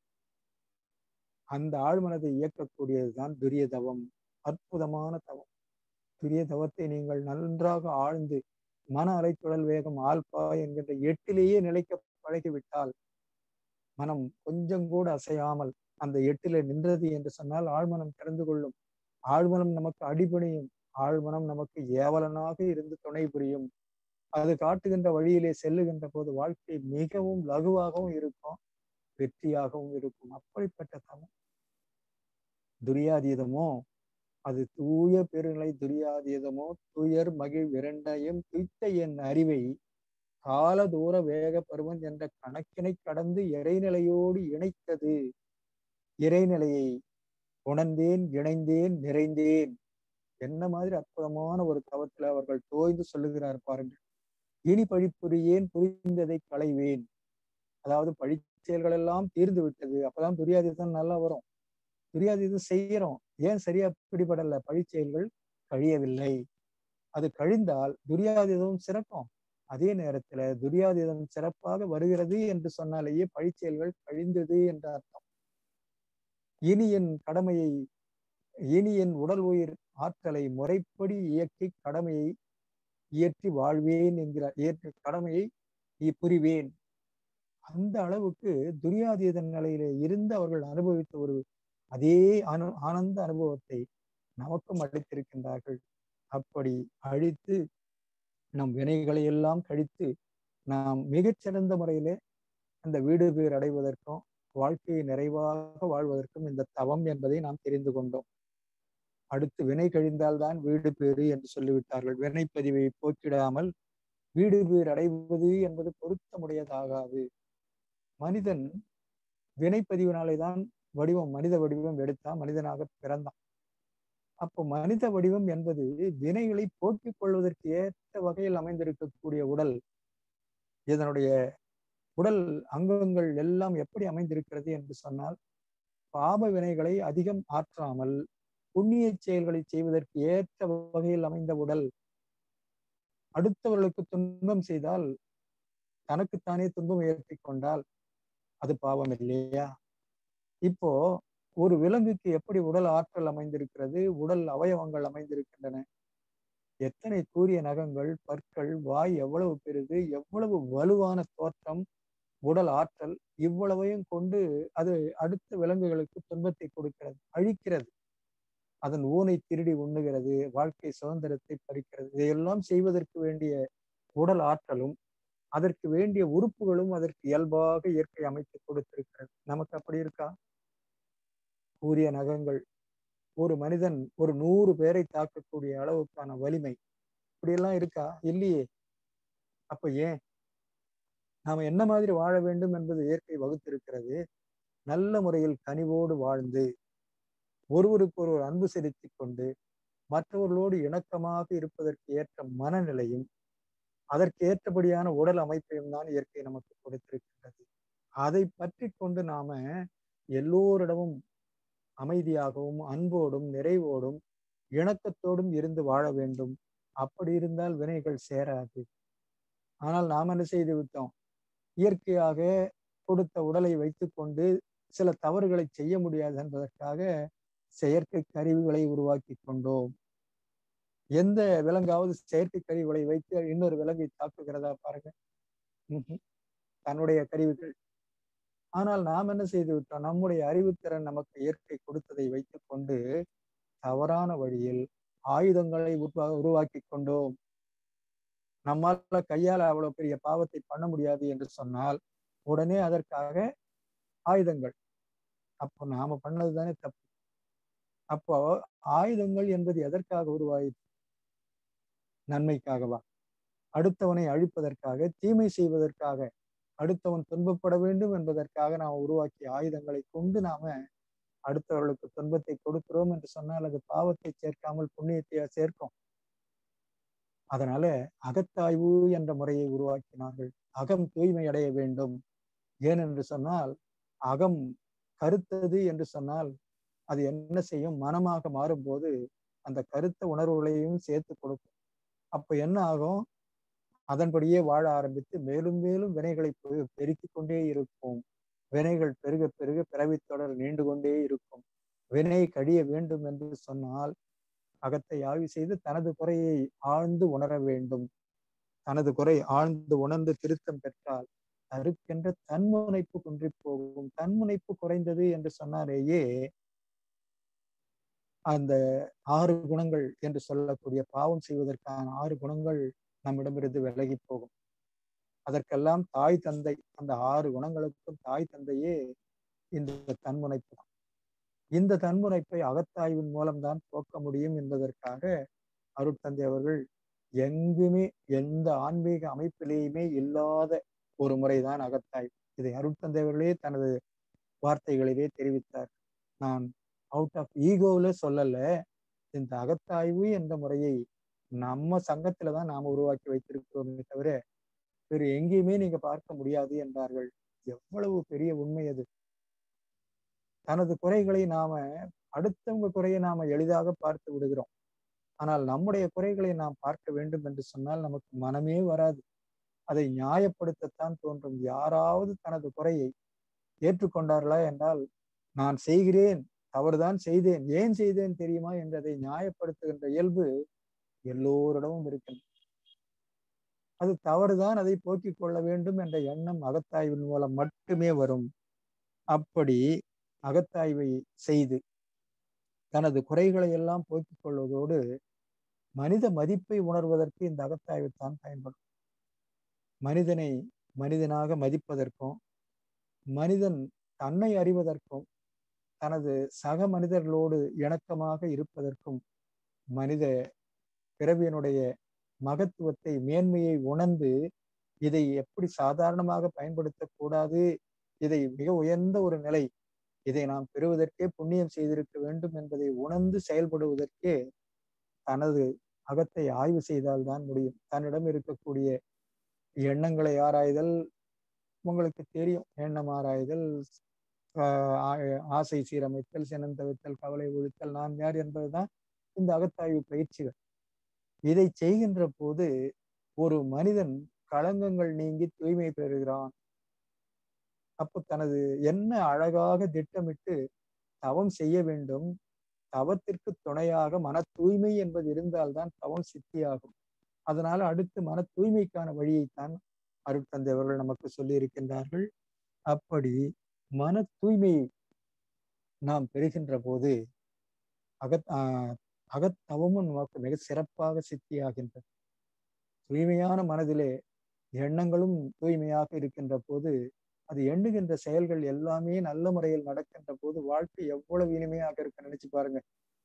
[SPEAKER 2] அந்த ஆழ்மனதை இயக்கக்கூடியதுதான் துரிய தவம் அற்புதமான தவம் துரிய தவத்தை நீங்கள் நன்றாக ஆழ்ந்து மன அலைச்சுழல் வேகம் ஆல்பா என்கின்ற எட்டிலேயே நிலைக்க பழகிவிட்டால் மனம் கொஞ்சம் கூட அசையாமல் அந்த எட்டில நின்றது என்று சொன்னால் ஆழ்மனம் திறந்து கொள்ளும் ஆழ்மனம் நமக்கு அடிபணியும் ஆழ்மனம் நமக்கு ஏவலனாக இருந்து துணை புரியும் அது காட்டுகின்ற வழியிலே செல்லுகின்ற போது வாழ்க்கை மிகவும் லகுவாகவும் இருக்கும் வெற்றியாகவும் இருக்கும் அப்படிப்பட்ட தவம் துரியாதீதமோ அது தூய பெருநிலை துரியாதீதமோ துயர் மகிழ் இரண்டையும் துய்த்த என் அறிவை கால தூர வேக பருவம் என்ற கணக்கினை கடந்து இறைநிலையோடு இணைத்தது இறைநிலையை உணர்ந்தேன் இணைந்தேன் நிறைந்தேன் என்ன மாதிரி அற்புதமான ஒரு தவத்துல அவர்கள் தோய்ந்து சொல்லுகிறார் பாருங்கள் இனி பழிப்புரியேன் புரிந்ததை களைவேன் அதாவது பழிச்செயல்கள் எல்லாம் தீர்ந்து விட்டது அப்பதான் துரியாதித்தன் நல்லா வரும் துரியாதித்தம் செய்யறோம் ஏன் சரியா பிடிபடல பழிச்செயல்கள் கழியவில்லை அது கழிந்தால் துரியாதிதம் சிறக்கும் அதே நேரத்துல துரியாதிதம் சிறப்பாக வருகிறது என்று சொன்னாலேயே பழிச்செயல்கள் கழிந்தது என்ற அர்த்தம் இனி என் கடமையை இனி என் உடல் உயிர் ஆற்றலை முறைப்படி இயக்கி கடமையை இயற்றி வாழ்வேன் என்கிறார் ஏற்று கடமையை புரிவேன் அந்த அளவுக்கு துரியாதீத நிலையில இருந்து அவர்கள் அனுபவித்த ஒரு அதே அனு ஆனந்த அனுபவத்தை நமக்கும் அளித்திருக்கின்றார்கள் அப்படி அழித்து நம் வினைகளை எல்லாம் கழித்து நாம் மிகச்சிறந்த முறையிலே அந்த வீடு பேர் அடைவதற்கும் வாழ்க்கையை நிறைவாக வாழ்வதற்கும் இந்த தவம் என்பதை நாம் தெரிந்து கொண்டோம் அடுத்து வினை கழிந்தால்தான் வீடு பேறு என்று சொல்லிவிட்டார்கள் வினைப்பதிவை போக்கிடாமல் வீடு பேர் அடைவது என்பது பொருத்தமுடையதாகாது மனிதன் வினைப்பதிவினாலே தான் வடிவம் மனித வடிவம் எடுத்தான் மனிதனாக பிறந்தான் அப்போ மனித வடிவம் என்பது வினைகளை போக்கிக் கொள்வதற்கு ஏற்ற வகையில் அமைந்திருக்கக்கூடிய உடல் இதனுடைய உடல் அங்கங்கள் எல்லாம் எப்படி அமைந்திருக்கிறது என்று சொன்னால் பாப வினைகளை அதிகம் ஆற்றாமல் புண்ணிய செயல்களை செய்வதற்கு ஏற்ற வகையில் அமைந்த உடல் அடுத்தவர்களுக்கு துன்பம் செய்தால் தனக்குத்தானே துன்பம் ஏற்றி கொண்டால் அது பாவம் இல்லையா இப்போ ஒரு விலங்குக்கு எப்படி உடல் ஆற்றல் அமைந்திருக்கிறது உடல் அவயவங்கள் அமைந்திருக்கின்றன எத்தனை கூரிய நகங்கள் பற்கள் வாய் எவ்வளவு பெரிது எவ்வளவு வலுவான தோற்றம் உடல் ஆற்றல் இவ்வளவையும் கொண்டு அது அடுத்த விலங்குகளுக்கு துன்பத்தை கொடுக்கிறது அழிக்கிறது அதன் ஊனை திருடி உண்ணுகிறது வாழ்க்கை சுதந்திரத்தை பறிக்கிறது இதையெல்லாம் செய்வதற்கு வேண்டிய உடல் ஆற்றலும் அதற்கு வேண்டிய உறுப்புகளும் அதற்கு இயல்பாக இயற்கை அமைத்து கொடுத்திருக்கிறது நமக்கு அப்படி இருக்கா கூரிய நகங்கள் ஒரு மனிதன் ஒரு நூறு பேரை தாக்கக்கூடிய அளவுக்கான வலிமை இப்படியெல்லாம் இருக்கா இல்லையே அப்ப ஏன் நாம என்ன மாதிரி வாழ வேண்டும் என்பது இயற்கை வகுத்திருக்கிறது நல்ல முறையில் கனிவோடு வாழ்ந்து ஒருவருக்கு ஒருவர் அன்பு செலுத்தி கொண்டு மற்றவர்களோடு இணக்கமாக இருப்பதற்கு ஏற்ற மனநிலையும் அதற்கு ஏற்றபடியான உடல் அமைப்பையும் தான் இயற்கை நமக்கு கொடுத்திருக்கின்றது அதை பற்றி கொண்டு நாம எல்லோரிடமும் அமைதியாகவும் அன்போடும் நிறைவோடும் இணக்கத்தோடும் இருந்து வாழ வேண்டும் அப்படி இருந்தால் வினைகள் சேராது ஆனால் நாம் என்ன செய்து விட்டோம் இயற்கையாக கொடுத்த உடலை வைத்துக்கொண்டு சில தவறுகளை செய்ய முடியாது என்பதற்காக செயற்கை கருவிகளை உருவாக்கி கொண்டோம் எந்த விலங்காவது செயற்கை கருவிகளை வைத்து இன்னொரு விலங்கை தாக்குகிறதா பாருங்க தன்னுடைய கருவிகள் ஆனால் நாம் என்ன செய்து விட்டோம் நம்முடைய அறிவுத்திறன் நமக்கு இயற்கை கொடுத்ததை வைத்துக் கொண்டு தவறான வழியில் ஆயுதங்களை உருவா உருவாக்கி கொண்டோம் நம்மால கையால அவ்வளவு பெரிய பாவத்தை பண்ண முடியாது என்று சொன்னால் உடனே அதற்காக ஆயுதங்கள் அப்போ நாம பண்ணது தானே தப்பு அப்போ ஆயுதங்கள் என்பது எதற்காக உருவாயிற்று நன்மைக்காகவா அடுத்தவனை அழிப்பதற்காக தீமை செய்வதற்காக அடுத்தவன் துன்பப்பட வேண்டும் என்பதற்காக நாம் உருவாக்கிய ஆயுதங்களை கொண்டு நாம அடுத்தவர்களுக்கு துன்பத்தை கொடுக்கிறோம் என்று சொன்னால் அது பாவத்தை சேர்க்காமல் புண்ணியத்தை சேர்க்கும் அதனால அகத்தாய்வு என்ற முறையை உருவாக்கினார்கள் அகம் தூய்மை அடைய வேண்டும் ஏனென்று சொன்னால் அகம் கருத்தது என்று சொன்னால் அது என்ன செய்யும் மனமாக மாறும்போது அந்த கருத்த உணர்வுகளையும் சேர்த்து கொடுக்கும் அப்ப என்ன ஆகும் அதன்படியே வாழ ஆரம்பித்து மேலும் மேலும் வினைகளை பெருக்கிக் கொண்டே இருக்கும் வினைகள் பெருக பெருக பிறவி தொடர் நீண்டு கொண்டே இருக்கும் வினை கழிய வேண்டும் என்று சொன்னால் அகத்தை ஆய்வு செய்து தனது குறையை ஆழ்ந்து உணர வேண்டும் தனது குறை ஆழ்ந்து உணர்ந்து திருத்தம் பெற்றால் தருக்கின்ற தன்முனைப்பு குன்றி போகும் தன்முனைப்பு குறைந்தது என்று சொன்னாலேயே அந்த ஆறு குணங்கள் என்று சொல்லக்கூடிய பாவம் செய்வதற்கான ஆறு குணங்கள் நம்மிடமிருந்து விலகி போகும் அதற்கெல்லாம் தாய் தந்தை அந்த ஆறு குணங்களுக்கும் தாய் தந்தையே இந்த தன்முனைப்பு தான் இந்த தன்முனைப்பை அகத்தாய்வின் மூலம்தான் போக்க முடியும் என்பதற்காக அருட்தந்தை அவர்கள் எங்குமே எந்த ஆன்மீக அமைப்பிலேயுமே இல்லாத ஒரு முறைதான் அகத்தாய்வு இதை அருட்தந்தை அவர்களே தனது வார்த்தைகளிலே தெரிவித்தார் நான் அவுட் ஆஃப் ஈகோவில் சொல்லல இந்த அகத்தாய்வு என்ற முறையை நம்ம சங்கத்துல தான் நாம உருவாக்கி வைத்திருக்கிறோமே தவிர வேறு எங்கேயுமே நீங்க பார்க்க முடியாது என்றார்கள் எவ்வளவு பெரிய உண்மை அது தனது குறைகளை நாம அடுத்தவங்க குறையை நாம எளிதாக பார்த்து விடுகிறோம் ஆனால் நம்முடைய குறைகளை நாம் பார்க்க வேண்டும் என்று சொன்னால் நமக்கு மனமே வராது அதை நியாயப்படுத்தத்தான் தோன்றும் யாராவது தனது குறையை ஏற்றுக்கொண்டார்களா என்றால் நான் செய்கிறேன் தவறுதான் செய்தேன் ஏன் செய்தேன் தெரியுமா என்றதை நியாயப்படுத்துகின்ற இயல்பு எல்லோரிடமும் இருக்கின்றது அது தவறுதான் அதை போக்கிக் கொள்ள வேண்டும் என்ற எண்ணம் அகத்தாய்வின் மூலம் மட்டுமே வரும் அப்படி அகத்தாய்வை செய்து தனது குறைகளை எல்லாம் போக்கிக் கொள்வதோடு மனித மதிப்பை உணர்வதற்கு இந்த அகத்தாய்வு தான் பயன்படும் மனிதனை மனிதனாக மதிப்பதற்கும் மனிதன் தன்னை அறிவதற்கும் தனது சக மனிதர்களோடு இணக்கமாக இருப்பதற்கும் மனித பிறவியனுடைய மகத்துவத்தை மேன்மையை உணர்ந்து இதை எப்படி சாதாரணமாக பயன்படுத்தக்கூடாது இதை மிக உயர்ந்த ஒரு நிலை இதை நாம் பெறுவதற்கே புண்ணியம் செய்திருக்க வேண்டும் என்பதை உணர்ந்து செயல்படுவதற்கே தனது அகத்தை ஆய்வு செய்தால்தான் முடியும் தன்னிடம் இருக்கக்கூடிய எண்ணங்களை ஆராய்தல் உங்களுக்கு தெரியும் எண்ணம் ஆராய்தல் ஆசை சீரமைத்தல் சினந்தவித்தல் கவலை ஒழித்தல் நான் யார் என்பதுதான் இந்த அகத்தாய்வு பயிற்சிகள் இதை செய்கின்ற போது ஒரு மனிதன் களங்கங்கள் நீங்கி தூய்மை பெறுகிறான் அப்போ தனது என்ன அழகாக திட்டமிட்டு தவம் செய்ய வேண்டும் தவத்திற்கு துணையாக மன தூய்மை என்பது இருந்தால்தான் தவம் சித்தியாகும் அதனால அடுத்து மன தூய்மைக்கான வழியைத்தான் அருட்தந்தை அவர்கள் நமக்கு சொல்லி இருக்கின்றார்கள் அப்படி மன தூய்மையை நாம் பெறுகின்ற போது அகத் அகத்தவமும் நமக்கு மிக சிறப்பாக சித்தியாகின்றது தூய்மையான மனதிலே எண்ணங்களும் தூய்மையாக இருக்கின்ற போது அது எண்ணுகின்ற செயல்கள் எல்லாமே நல்ல முறையில் நடக்கின்ற போது வாழ்க்கை எவ்வளவு இனிமையாக இருக்கு நினைச்சு பாருங்க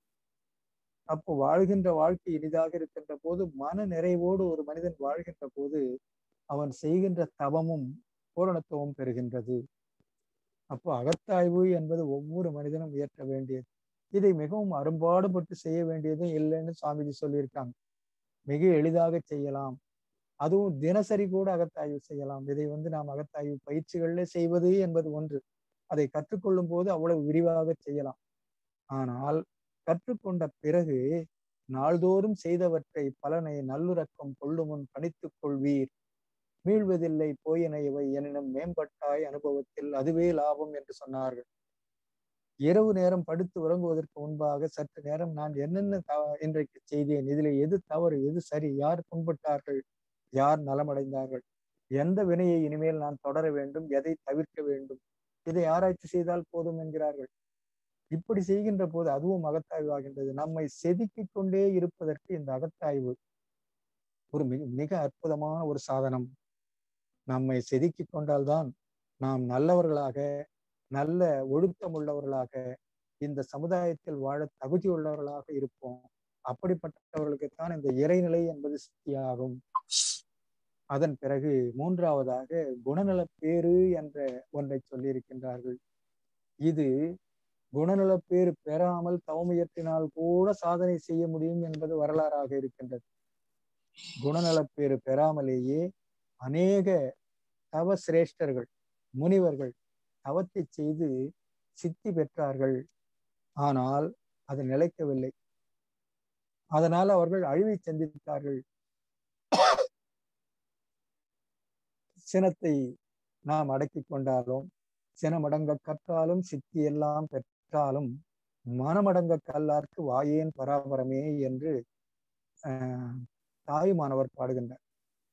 [SPEAKER 2] அப்போ வாழ்கின்ற வாழ்க்கை இனிதாக இருக்கின்ற போது மன நிறைவோடு ஒரு மனிதன் வாழ்கின்ற போது அவன் செய்கின்ற தவமும் பூரணத்துவம் பெறுகின்றது அப்போ அகத்தாய்வு என்பது ஒவ்வொரு மனிதனும் இயற்ற வேண்டியது இதை மிகவும் அரும்பாடுபட்டு செய்ய வேண்டியதும் இல்லைன்னு சுவாமிஜி சொல்லியிருக்காங்க மிக எளிதாக செய்யலாம் அதுவும் தினசரி கூட அகத்தாய்வு செய்யலாம் இதை வந்து நாம் அகத்தாய்வு பயிற்சிகள்ல செய்வது என்பது ஒன்று அதை கற்றுக்கொள்ளும் போது அவ்வளவு விரிவாக செய்யலாம் ஆனால் கற்றுக்கொண்ட பிறகு நாள்தோறும் செய்தவற்றை பலனை நல்லுறக்கம் கொள்ளுமுன் கணித்துக் கொள்வீர் மீள்வதில்லை போயினையவை எனினும் மேம்பட்டாய் அனுபவத்தில் அதுவே லாபம் என்று சொன்னார்கள் இரவு நேரம் படுத்து உறங்குவதற்கு முன்பாக சற்று நேரம் நான் என்னென்ன இன்றைக்கு செய்தேன் இதுல எது தவறு எது சரி யார் புண்பட்டார்கள் யார் நலமடைந்தார்கள் எந்த வினையை இனிமேல் நான் தொடர வேண்டும் எதை தவிர்க்க வேண்டும் இதை ஆராய்ச்சி செய்தால் போதும் என்கிறார்கள் இப்படி செய்கின்ற போது அதுவும் அகத்தாய்வு ஆகின்றது நம்மை செதுக்கிக் கொண்டே இருப்பதற்கு இந்த அகத்தாய்வு ஒரு மிக மிக அற்புதமான ஒரு சாதனம் நம்மை செதுக்கிக் கொண்டால்தான் நாம் நல்லவர்களாக நல்ல ஒழுக்கம் உள்ளவர்களாக இந்த சமுதாயத்தில் வாழ தகுதி உள்ளவர்களாக இருப்போம் அப்படிப்பட்டவர்களுக்குத்தான் இந்த இறைநிலை என்பது சித்தியாகும் அதன் பிறகு மூன்றாவதாக குணநல பேரு என்ற ஒன்றை சொல்லியிருக்கின்றார்கள் இது குணநல பேரு பெறாமல் தவமுயற்றினால் கூட சாதனை செய்ய முடியும் என்பது வரலாறாக இருக்கின்றது குணநலப்பேறு பெறாமலேயே அநேக தவ சிரேஷ்டர்கள் முனிவர்கள் தவத்தை செய்து சித்தி பெற்றார்கள் ஆனால் அது நிலைக்கவில்லை அதனால் அவர்கள் அழிவை சந்தித்தார்கள் சினத்தை நாம் அடக்கி கொண்டாலும் சினமடங்க கற்றாலும் சித்தி எல்லாம் பெற்றாலும் மனமடங்க கல்லார்க்கு வாயேன் பராபரமே என்று தாயுமானவர் பாடுகின்றார்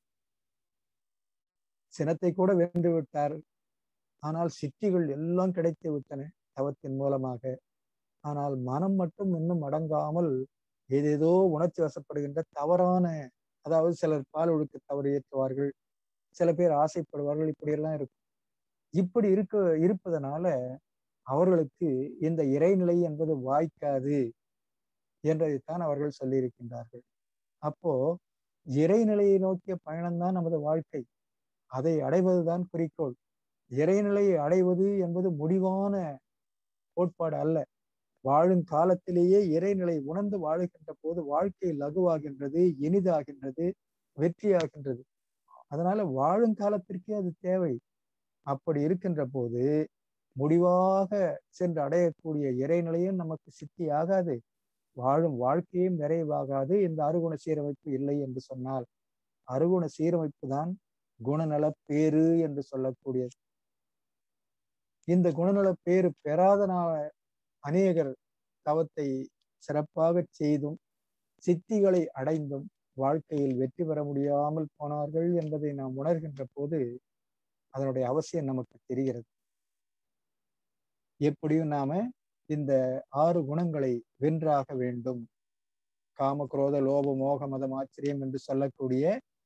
[SPEAKER 2] சினத்தை கூட வென்று விட்டார் ஆனால் சித்திகள் எல்லாம் கிடைத்து விட்டன தவத்தின் மூலமாக ஆனால் மனம் மட்டும் இன்னும் அடங்காமல் ஏதேதோ உணர்ச்சி வசப்படுகின்ற தவறான அதாவது சிலர் பால் ஒழுக்க தவறு ஏற்றுவார்கள் சில பேர் ஆசைப்படுவார்கள் இப்படியெல்லாம் இருக்கும் இப்படி இருக்க இருப்பதனால அவர்களுக்கு இந்த இறைநிலை என்பது வாய்க்காது என்றதைத்தான் அவர்கள் சொல்லியிருக்கின்றார்கள் அப்போ இறைநிலையை நோக்கிய பயணம்தான் நமது வாழ்க்கை அதை அடைவதுதான் குறிக்கோள் இறைநிலையை அடைவது என்பது முடிவான கோட்பாடு அல்ல வாழும் காலத்திலேயே இறைநிலை உணர்ந்து வாழுகின்ற போது வாழ்க்கை லகுவாகின்றது இனிதாகின்றது வெற்றியாகின்றது அதனால வாழும் காலத்திற்கே அது தேவை அப்படி இருக்கின்ற போது முடிவாக சென்று அடையக்கூடிய இறைநிலையும் நமக்கு சித்தி ஆகாது வாழும் வாழ்க்கையும் நிறைவாகாது இந்த அருகுண சீரமைப்பு இல்லை என்று சொன்னால் அருகுண சீரமைப்பு தான் குணநல பேரு என்று சொல்லக்கூடியது இந்த குணநல பேரு பெறாத அநேகர் தவத்தை சிறப்பாக செய்தும் சித்திகளை அடைந்தும் வாழ்க்கையில் வெற்றி பெற முடியாமல் போனார்கள் என்பதை நாம் உணர்கின்ற போது அதனுடைய அவசியம் நமக்கு தெரிகிறது எப்படியும் நாம இந்த ஆறு குணங்களை வென்றாக வேண்டும் காம குரோத லோப மோக மதம் ஆச்சரியம் என்று சொல்லக்கூடிய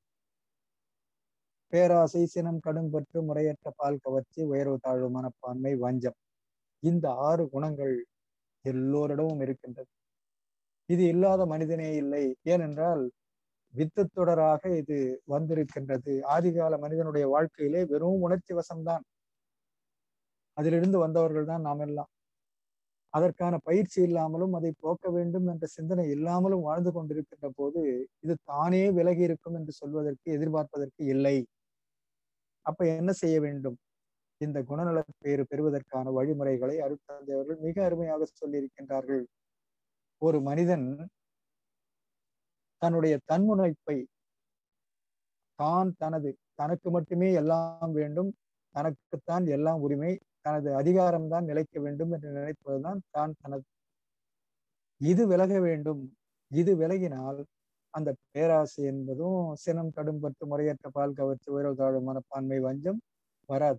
[SPEAKER 2] பேராசை சினம் கடும்பற்று முறையற்ற பால் கவர்ச்சி உயர்வு தாழ்வு மனப்பான்மை வஞ்சம் இந்த ஆறு குணங்கள் எல்லோரிடமும் இருக்கின்றது இது இல்லாத மனிதனே இல்லை ஏனென்றால் வித்து தொடராக இது வந்திருக்கின்றது ஆதிகால மனிதனுடைய வாழ்க்கையிலே வெறும் உணர்ச்சி வசம்தான் அதிலிருந்து வந்தவர்கள் தான் நாம் எல்லாம் அதற்கான பயிற்சி இல்லாமலும் அதை போக்க வேண்டும் என்ற சிந்தனை இல்லாமலும் வாழ்ந்து கொண்டிருக்கின்ற போது இது தானே விலகி இருக்கும் என்று சொல்வதற்கு எதிர்பார்ப்பதற்கு இல்லை அப்ப என்ன செய்ய வேண்டும் இந்த குணநல பேறு பெறுவதற்கான வழிமுறைகளை அருட்தந்தை அவர்கள் மிக அருமையாக சொல்லியிருக்கின்றார்கள் ஒரு மனிதன் தன்னுடைய தன்முனைப்பை தான் தனது தனக்கு மட்டுமே எல்லாம் வேண்டும் தனக்குத்தான் எல்லாம் உரிமை தனது அதிகாரம்தான் நிலைக்க வேண்டும் என்று நினைப்பதுதான் தான் தனது இது விலக வேண்டும் இது விலகினால் அந்த பேராசை என்பதும் சினம் கடும்பற்று முறையற்ற பால் கவர்ச்சி உயர்வு தாழ்வு மனப்பான்மை வஞ்சம் வராது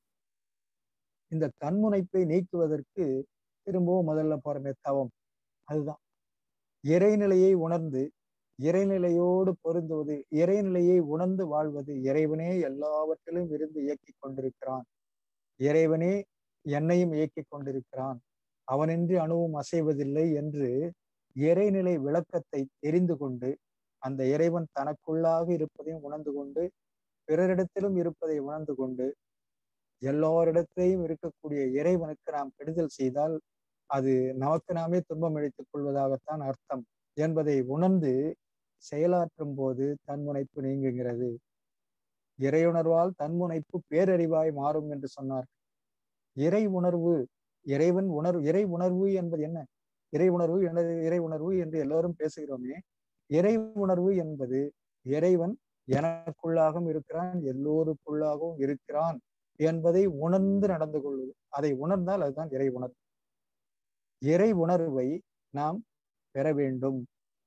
[SPEAKER 2] இந்த தன்முனைப்பை நீக்குவதற்கு திரும்பவும் முதல்ல போறமே தவம் அதுதான் இறைநிலையை உணர்ந்து இறைநிலையோடு பொருந்துவது இறைநிலையை உணர்ந்து வாழ்வது இறைவனே எல்லாவற்றிலும் இருந்து இயக்கிக் கொண்டிருக்கிறான் இறைவனே என்னையும் இயக்கிக் கொண்டிருக்கிறான் அவனின்றி அணுவும் அசைவதில்லை என்று இறைநிலை விளக்கத்தை தெரிந்து கொண்டு அந்த இறைவன் தனக்குள்ளாக இருப்பதையும் உணர்ந்து கொண்டு பிறரிடத்திலும் இருப்பதை உணர்ந்து கொண்டு எல்லோரிடத்திலையும் இருக்கக்கூடிய இறைவனுக்கு நாம் கெடுதல் செய்தால் அது நமக்கு நாமே துன்பம் அளித்துக் கொள்வதாகத்தான் அர்த்தம் என்பதை உணர்ந்து செயலாற்றும் போது தன்முனைப்பு நீங்குகிறது இறையுணர்வால் தன்முனைப்பு பேரறிவாய் மாறும் என்று சொன்னார் இறை உணர்வு இறைவன் உணர்வு இறை உணர்வு என்பது என்ன இறை உணர்வு இறை உணர்வு என்று எல்லோரும் பேசுகிறோமே இறை உணர்வு என்பது இறைவன் எனக்குள்ளாகவும் இருக்கிறான் எல்லோருக்குள்ளாகவும் இருக்கிறான் என்பதை உணர்ந்து நடந்து கொள்வது அதை உணர்ந்தால் அதுதான் இறை உணர்வு இறை உணர்வை நாம் பெற வேண்டும்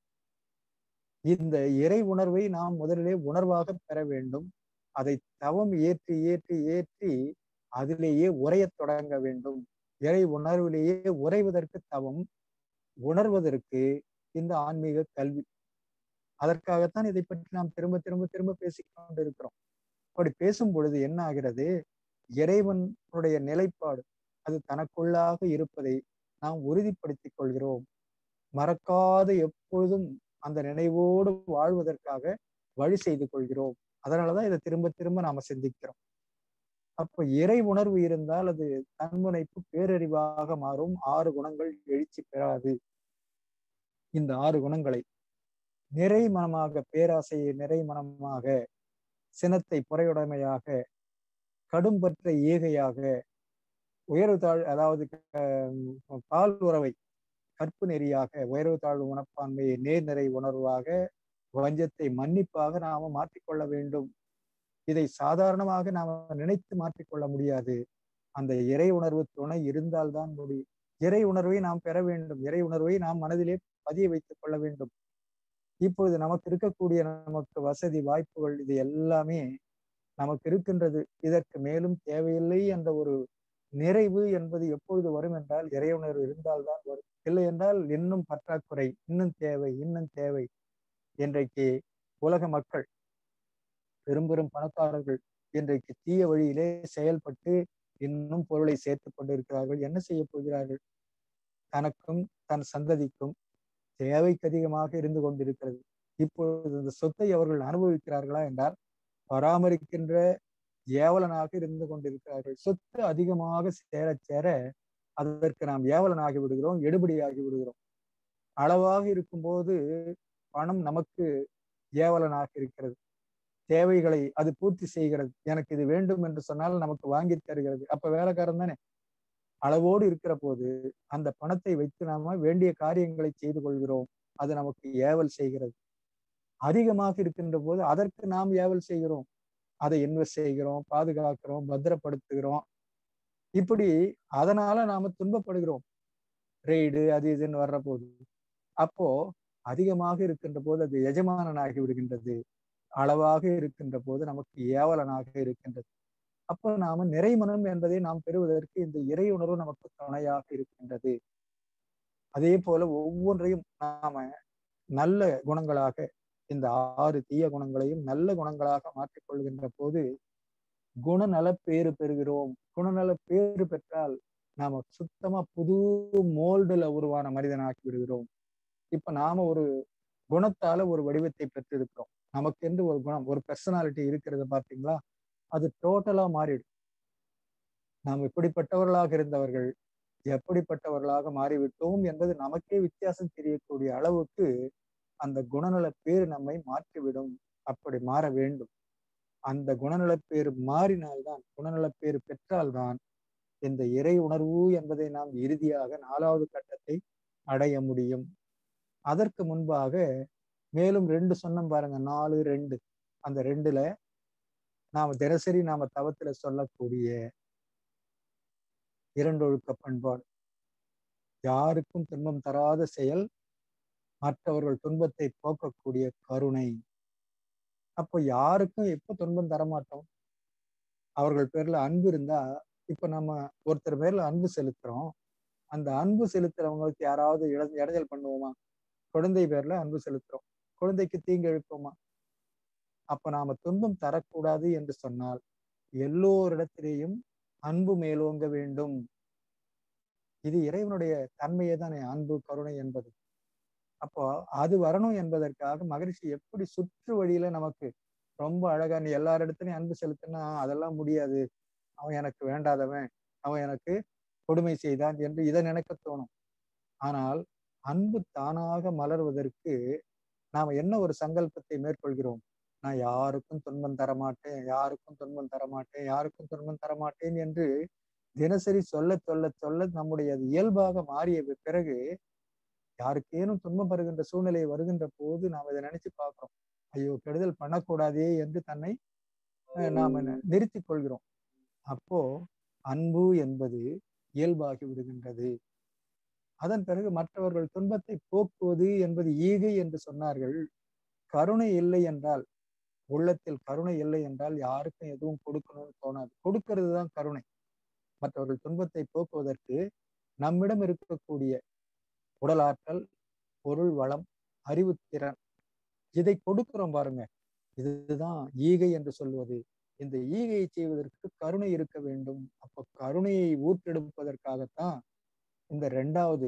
[SPEAKER 2] இந்த இறை உணர்வை நாம் முதலிலே உணர்வாக பெற வேண்டும் அதை தவம் ஏற்றி ஏற்றி ஏற்றி அதிலேயே உரையத் தொடங்க வேண்டும் இறை உணர்விலேயே உறைவதற்கு தவம் உணர்வதற்கு இந்த ஆன்மீக கல்வி அதற்காகத்தான் இதை பற்றி நாம் திரும்ப திரும்ப திரும்ப பேசிக் கொண்டிருக்கிறோம் அப்படி பேசும் பொழுது என்ன ஆகிறது இறைவனுடைய நிலைப்பாடு அது தனக்குள்ளாக இருப்பதை நாம் உறுதிப்படுத்திக் கொள்கிறோம் மறக்காத எப்பொழுதும் அந்த நினைவோடு வாழ்வதற்காக வழி செய்து கொள்கிறோம் அதனாலதான் இதை திரும்ப திரும்ப நாம சிந்திக்கிறோம் அப்ப இறை உணர்வு இருந்தால் அது தன்முனைப்பு பேரறிவாக மாறும் ஆறு குணங்கள் எழுச்சி பெறாது இந்த ஆறு குணங்களை நிறை மனமாக பேராசையை நிறை மனமாக சினத்தை புறையுடைமையாக கடும்பற்ற ஈகையாக உயர்வு தாழ் அதாவது பால் உறவை கற்பு நெறியாக உயர்வு தாழ்வு மனப்பான்மையை நேர்நிறை உணர்வாக வஞ்சத்தை மன்னிப்பாக நாம மாற்றிக்கொள்ள வேண்டும் இதை சாதாரணமாக நாம நினைத்து மாற்றிக்கொள்ள முடியாது அந்த இறை உணர்வு துணை இருந்தால்தான் முடியும் இறை உணர்வை நாம் பெற வேண்டும் இறை உணர்வை நாம் மனதிலே பதிய வைத்துக் கொள்ள வேண்டும் இப்பொழுது நமக்கு இருக்கக்கூடிய நமக்கு வசதி வாய்ப்புகள் இது எல்லாமே நமக்கு இருக்கின்றது இதற்கு மேலும் தேவையில்லை என்ற ஒரு நிறைவு என்பது எப்பொழுது வரும் என்றால் இறையுணர்வு இருந்தால்தான் வரும் இல்லை என்றால் இன்னும் பற்றாக்குறை இன்னும் தேவை இன்னும் தேவை இன்றைக்கு உலக மக்கள் பெரும் பெரும் பணக்காரர்கள் இன்றைக்கு தீய வழியிலே செயல்பட்டு இன்னும் பொருளை சேர்த்து கொண்டிருக்கிறார்கள் என்ன செய்ய போகிறார்கள் தனக்கும் தன் சந்ததிக்கும் தேவைக்கு அதிகமாக இருந்து கொண்டிருக்கிறது இப்பொழுது இந்த சொத்தை அவர்கள் அனுபவிக்கிறார்களா என்றால் பராமரிக்கின்ற ஏவலனாக இருந்து கொண்டிருக்கிறார்கள் சொத்து அதிகமாக சேர சேர அதற்கு நாம் ஏவலன் ஆகி விடுகிறோம் எடுபடி ஆகி விடுகிறோம் அளவாக இருக்கும்போது பணம் நமக்கு ஏவலனாக இருக்கிறது தேவைகளை அது பூர்த்தி செய்கிறது எனக்கு இது வேண்டும் என்று சொன்னால் நமக்கு வாங்கி தருகிறது அப்ப வேலைக்காரன் தானே அளவோடு இருக்கிற போது அந்த பணத்தை வைத்து நாம வேண்டிய காரியங்களை செய்து கொள்கிறோம் அது நமக்கு ஏவல் செய்கிறது அதிகமாக இருக்கின்ற போது அதற்கு நாம் ஏவல் செய்கிறோம் அதை இன்வெஸ்ட் செய்கிறோம் பாதுகாக்கிறோம் பத்திரப்படுத்துகிறோம் இப்படி அதனால நாம துன்பப்படுகிறோம் ரெய்டு அது இதுன்னு வர்ற போது அப்போ அதிகமாக இருக்கின்ற போது அது எஜமானனாகி விடுகின்றது அளவாக இருக்கின்ற போது நமக்கு ஏவலனாக இருக்கின்றது அப்போ நாம நிறைமனம் என்பதை நாம் பெறுவதற்கு இந்த இறை உணர்வு நமக்கு துணையாக இருக்கின்றது அதே போல ஒவ்வொன்றையும் நாம நல்ல குணங்களாக இந்த ஆறு தீய குணங்களையும் நல்ல குணங்களாக மாற்றிக்கொள்கின்ற போது குணநல பேறு பெறுகிறோம் குணநல பேறு பெற்றால் நாம சுத்தமா புது மோல்டுல உருவான மனிதனாக்கி விடுகிறோம் இப்ப நாம ஒரு குணத்தால ஒரு வடிவத்தை பெற்றிருக்கிறோம் நமக்கென்று ஒரு குணம் ஒரு பர்சனாலிட்டி இருக்கிறது பாத்தீங்களா அது டோட்டலா மாறிடும் நாம் இப்படிப்பட்டவர்களாக இருந்தவர்கள் எப்படிப்பட்டவர்களாக மாறிவிட்டோம் என்பது நமக்கே வித்தியாசம் தெரியக்கூடிய அளவுக்கு அந்த குணநல பேர் நம்மை மாற்றிவிடும் அப்படி மாற வேண்டும் அந்த குணநல பேர் மாறினால்தான் குணநல பேர் பெற்றால்தான் இந்த இறை உணர்வு என்பதை நாம் இறுதியாக நாலாவது கட்டத்தை அடைய முடியும் அதற்கு முன்பாக மேலும் ரெண்டு சொன்னோம் பாருங்க நாலு ரெண்டு அந்த ரெண்டுல நாம தினசரி நாம தவத்துல சொல்லக்கூடிய இரண்டொழுக்க பண்பாடு யாருக்கும் துன்பம் தராத செயல் மற்றவர்கள் துன்பத்தை போக்கக்கூடிய கருணை அப்போ யாருக்கும் எப்ப துன்பம் தரமாட்டோம் அவர்கள் பேர்ல அன்பு இருந்தா இப்ப நம்ம ஒருத்தர் பேர்ல அன்பு செலுத்துறோம் அந்த அன்பு செலுத்துறவங்களுக்கு யாராவது இட இடைஞ்சல் பண்ணுவோமா குழந்தை பேர்ல அன்பு செலுத்துறோம் குழந்தைக்கு தீங்கு எழுப்போமா அப்ப நாம துன்பம் தரக்கூடாது என்று சொன்னால் எல்லோரிடத்திலேயும் அன்பு மேலோங்க வேண்டும் இது இறைவனுடைய தன்மையே தானே அன்பு கருணை என்பது அப்போ அது வரணும் என்பதற்காக மகரிஷி எப்படி சுற்று வழியில நமக்கு ரொம்ப அழகா நீ எல்லாரிடத்துலயும் அன்பு செலுத்தினா அதெல்லாம் முடியாது அவன் எனக்கு வேண்டாதவன் அவன் எனக்கு கொடுமை செய்தான் என்று இதை நினைக்க தோணும் ஆனால் அன்பு தானாக மலர்வதற்கு நாம என்ன ஒரு சங்கல்பத்தை மேற்கொள்கிறோம் நான் யாருக்கும் துன்பம் தரமாட்டேன் யாருக்கும் துன்பம் தரமாட்டேன் யாருக்கும் துன்பம் தரமாட்டேன் என்று தினசரி சொல்ல சொல்ல சொல்ல நம்முடைய அது இயல்பாக மாறிய பிறகு யாருக்கேனும் துன்பம் வருகின்ற சூழ்நிலை வருகின்ற போது நாம் இதை நினைச்சு பார்க்கிறோம் ஐயோ கெடுதல் பண்ணக்கூடாதே என்று தன்னை நாம நிறுத்தி கொள்கிறோம் அப்போ அன்பு என்பது இயல்பாகி விடுகின்றது அதன் பிறகு மற்றவர்கள் துன்பத்தை போக்குவது என்பது ஈகை என்று சொன்னார்கள் கருணை இல்லை என்றால் உள்ளத்தில் கருணை இல்லை என்றால் யாருக்கும் எதுவும் கொடுக்கணும்னு தோணாது கொடுக்கிறது தான் கருணை மற்றவர்கள் துன்பத்தை போக்குவதற்கு நம்மிடம் இருக்கக்கூடிய உடலாற்றல் பொருள் வளம் அறிவுத்திறன் இதை கொடுக்கிறோம் பாருங்க இதுதான் ஈகை என்று சொல்வது இந்த ஈகையை செய்வதற்கு கருணை இருக்க வேண்டும் அப்ப கருணையை ஊற்றெடுப்பதற்காகத்தான் இந்த ரெண்டாவது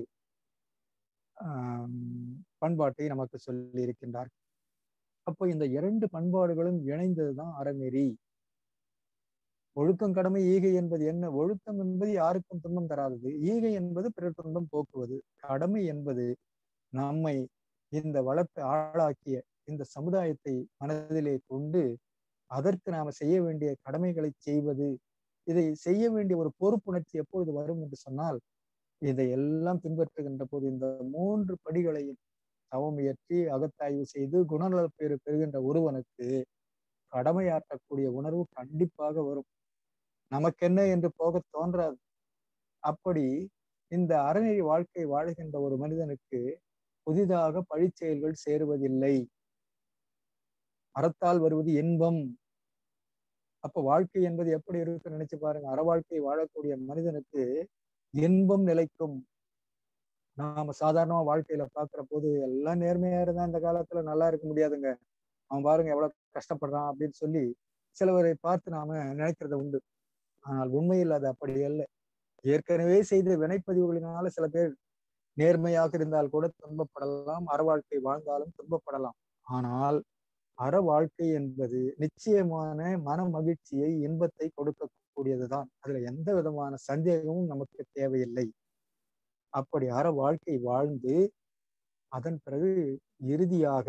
[SPEAKER 2] பண்பாட்டை நமக்கு சொல்லி இருக்கின்றார் அப்போ இந்த இரண்டு பண்பாடுகளும் இணைந்ததுதான் அறநெறி ஒழுக்கம் கடமை ஈகை என்பது என்ன ஒழுக்கம் என்பது யாருக்கும் துன்பம் தராதது ஈகை என்பது பிறர் துன்பம் போக்குவது கடமை என்பது நம்மை இந்த வளர்த்து ஆளாக்கிய இந்த சமுதாயத்தை மனதிலே கொண்டு அதற்கு நாம செய்ய வேண்டிய கடமைகளை செய்வது இதை செய்ய வேண்டிய ஒரு பொறுப்புணர்ச்சி எப்பொழுது வரும் என்று சொன்னால் இதை எல்லாம் பின்பற்றுகின்ற போது இந்த மூன்று படிகளையும் தவம் இயற்றி அகத்தாய்வு செய்து குணநலப்பேறு பெறுகின்ற ஒருவனுக்கு கடமையாற்றக்கூடிய உணர்வு கண்டிப்பாக வரும் நமக்கென்ன என்று போக தோன்றாது அப்படி இந்த அறநெறி வாழ்க்கை வாழுகின்ற ஒரு மனிதனுக்கு புதிதாக பழிச்செயல்கள் சேருவதில்லை அறத்தால் வருவது இன்பம் அப்ப வாழ்க்கை என்பது எப்படி இருக்கு நினைச்சு பாருங்க அற வாழ்க்கை வாழக்கூடிய மனிதனுக்கு இன்பம் நிலைக்கும் நாம சாதாரணமா வாழ்க்கையில பாக்குற போது எல்லாம் நேர்மையா இருந்தா இந்த காலத்துல நல்லா இருக்க முடியாதுங்க அவன் பாருங்க எவ்வளவு கஷ்டப்படுறான் அப்படின்னு சொல்லி சிலவரை பார்த்து நாம நினைக்கிறத உண்டு ஆனால் உண்மையில் அது அப்படி அல்ல ஏற்கனவே செய்த வினைப்பதிவுகளினால சில பேர் நேர்மையாக இருந்தால் கூட துன்பப்படலாம் அற வாழ்க்கை வாழ்ந்தாலும் துன்பப்படலாம் ஆனால் அற வாழ்க்கை என்பது நிச்சயமான மன மகிழ்ச்சியை இன்பத்தை கொடுக்கக்கூடியதுதான் அதுல எந்த விதமான சந்தேகமும் நமக்கு தேவையில்லை அப்படி அற வாழ்க்கை வாழ்ந்து அதன் பிறகு இறுதியாக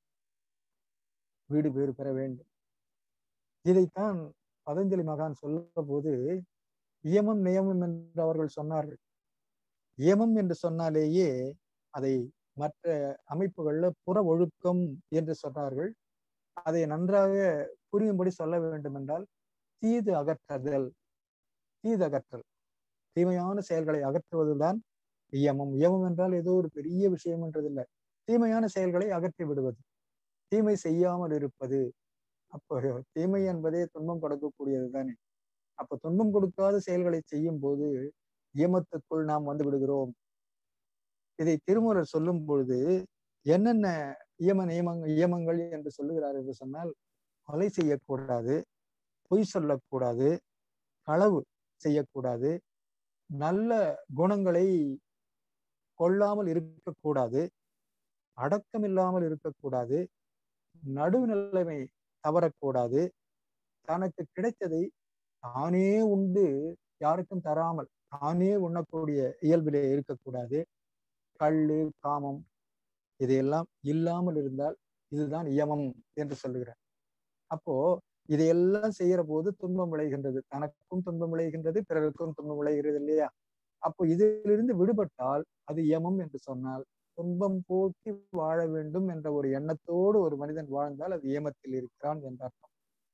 [SPEAKER 2] வீடு பேறு பெற வேண்டும் இதைத்தான் பதஞ்சலி மகான் சொல்ல போது இயமம் நியமம் என்று அவர்கள் சொன்னார்கள் இயமம் என்று சொன்னாலேயே அதை மற்ற அமைப்புகள்ல புற ஒழுக்கம் என்று சொன்னார்கள் அதை நன்றாக புரியும்படி சொல்ல வேண்டும் என்றால் தீது அகற்றுதல் தீது அகற்றல் தீமையான செயல்களை அகற்றுவதுதான் இயமம் இயமம் என்றால் ஏதோ ஒரு பெரிய விஷயம் என்றதில்லை தீமையான செயல்களை அகற்றி விடுவது தீமை செய்யாமல் இருப்பது அப்போ தீமை என்பதே துன்பம் கொடுக்கக்கூடியது தானே அப்ப துன்பம் கொடுக்காத செயல்களை செய்யும் போது இயமத்துக்குள் நாம் வந்து விடுகிறோம் இதை திருமுறர் சொல்லும் பொழுது என்னென்ன இயம நியமங் இயமங்கள் என்று சொல்லுகிறார் என்று சொன்னால் கொலை செய்யக்கூடாது பொய் சொல்லக்கூடாது களவு செய்யக்கூடாது நல்ல குணங்களை கொள்ளாமல் இருக்கக்கூடாது அடக்கம் இல்லாமல் இருக்கக்கூடாது நடுநிலைமை தவறக்கூடாது தனக்கு கிடைத்ததை தானே உண்டு யாருக்கும் தராமல் தானே உண்ணக்கூடிய இயல்பிலே இருக்கக்கூடாது கள்ளு காமம் இதையெல்லாம் இல்லாமல் இருந்தால் இதுதான் இயமம் என்று சொல்லுகிறார் அப்போ இதையெல்லாம் செய்யற போது துன்பம் விளைகின்றது தனக்கும் துன்பம் விளைகின்றது பிறருக்கும் துன்பம் விளைகிறது இல்லையா அப்போ இதிலிருந்து விடுபட்டால் அது யமம் என்று சொன்னால் துன்பம் போக்கி வாழ வேண்டும் என்ற ஒரு எண்ணத்தோடு ஒரு மனிதன் வாழ்ந்தால் அது ஏமத்தில் இருக்கிறான் என்ற அர்த்தம்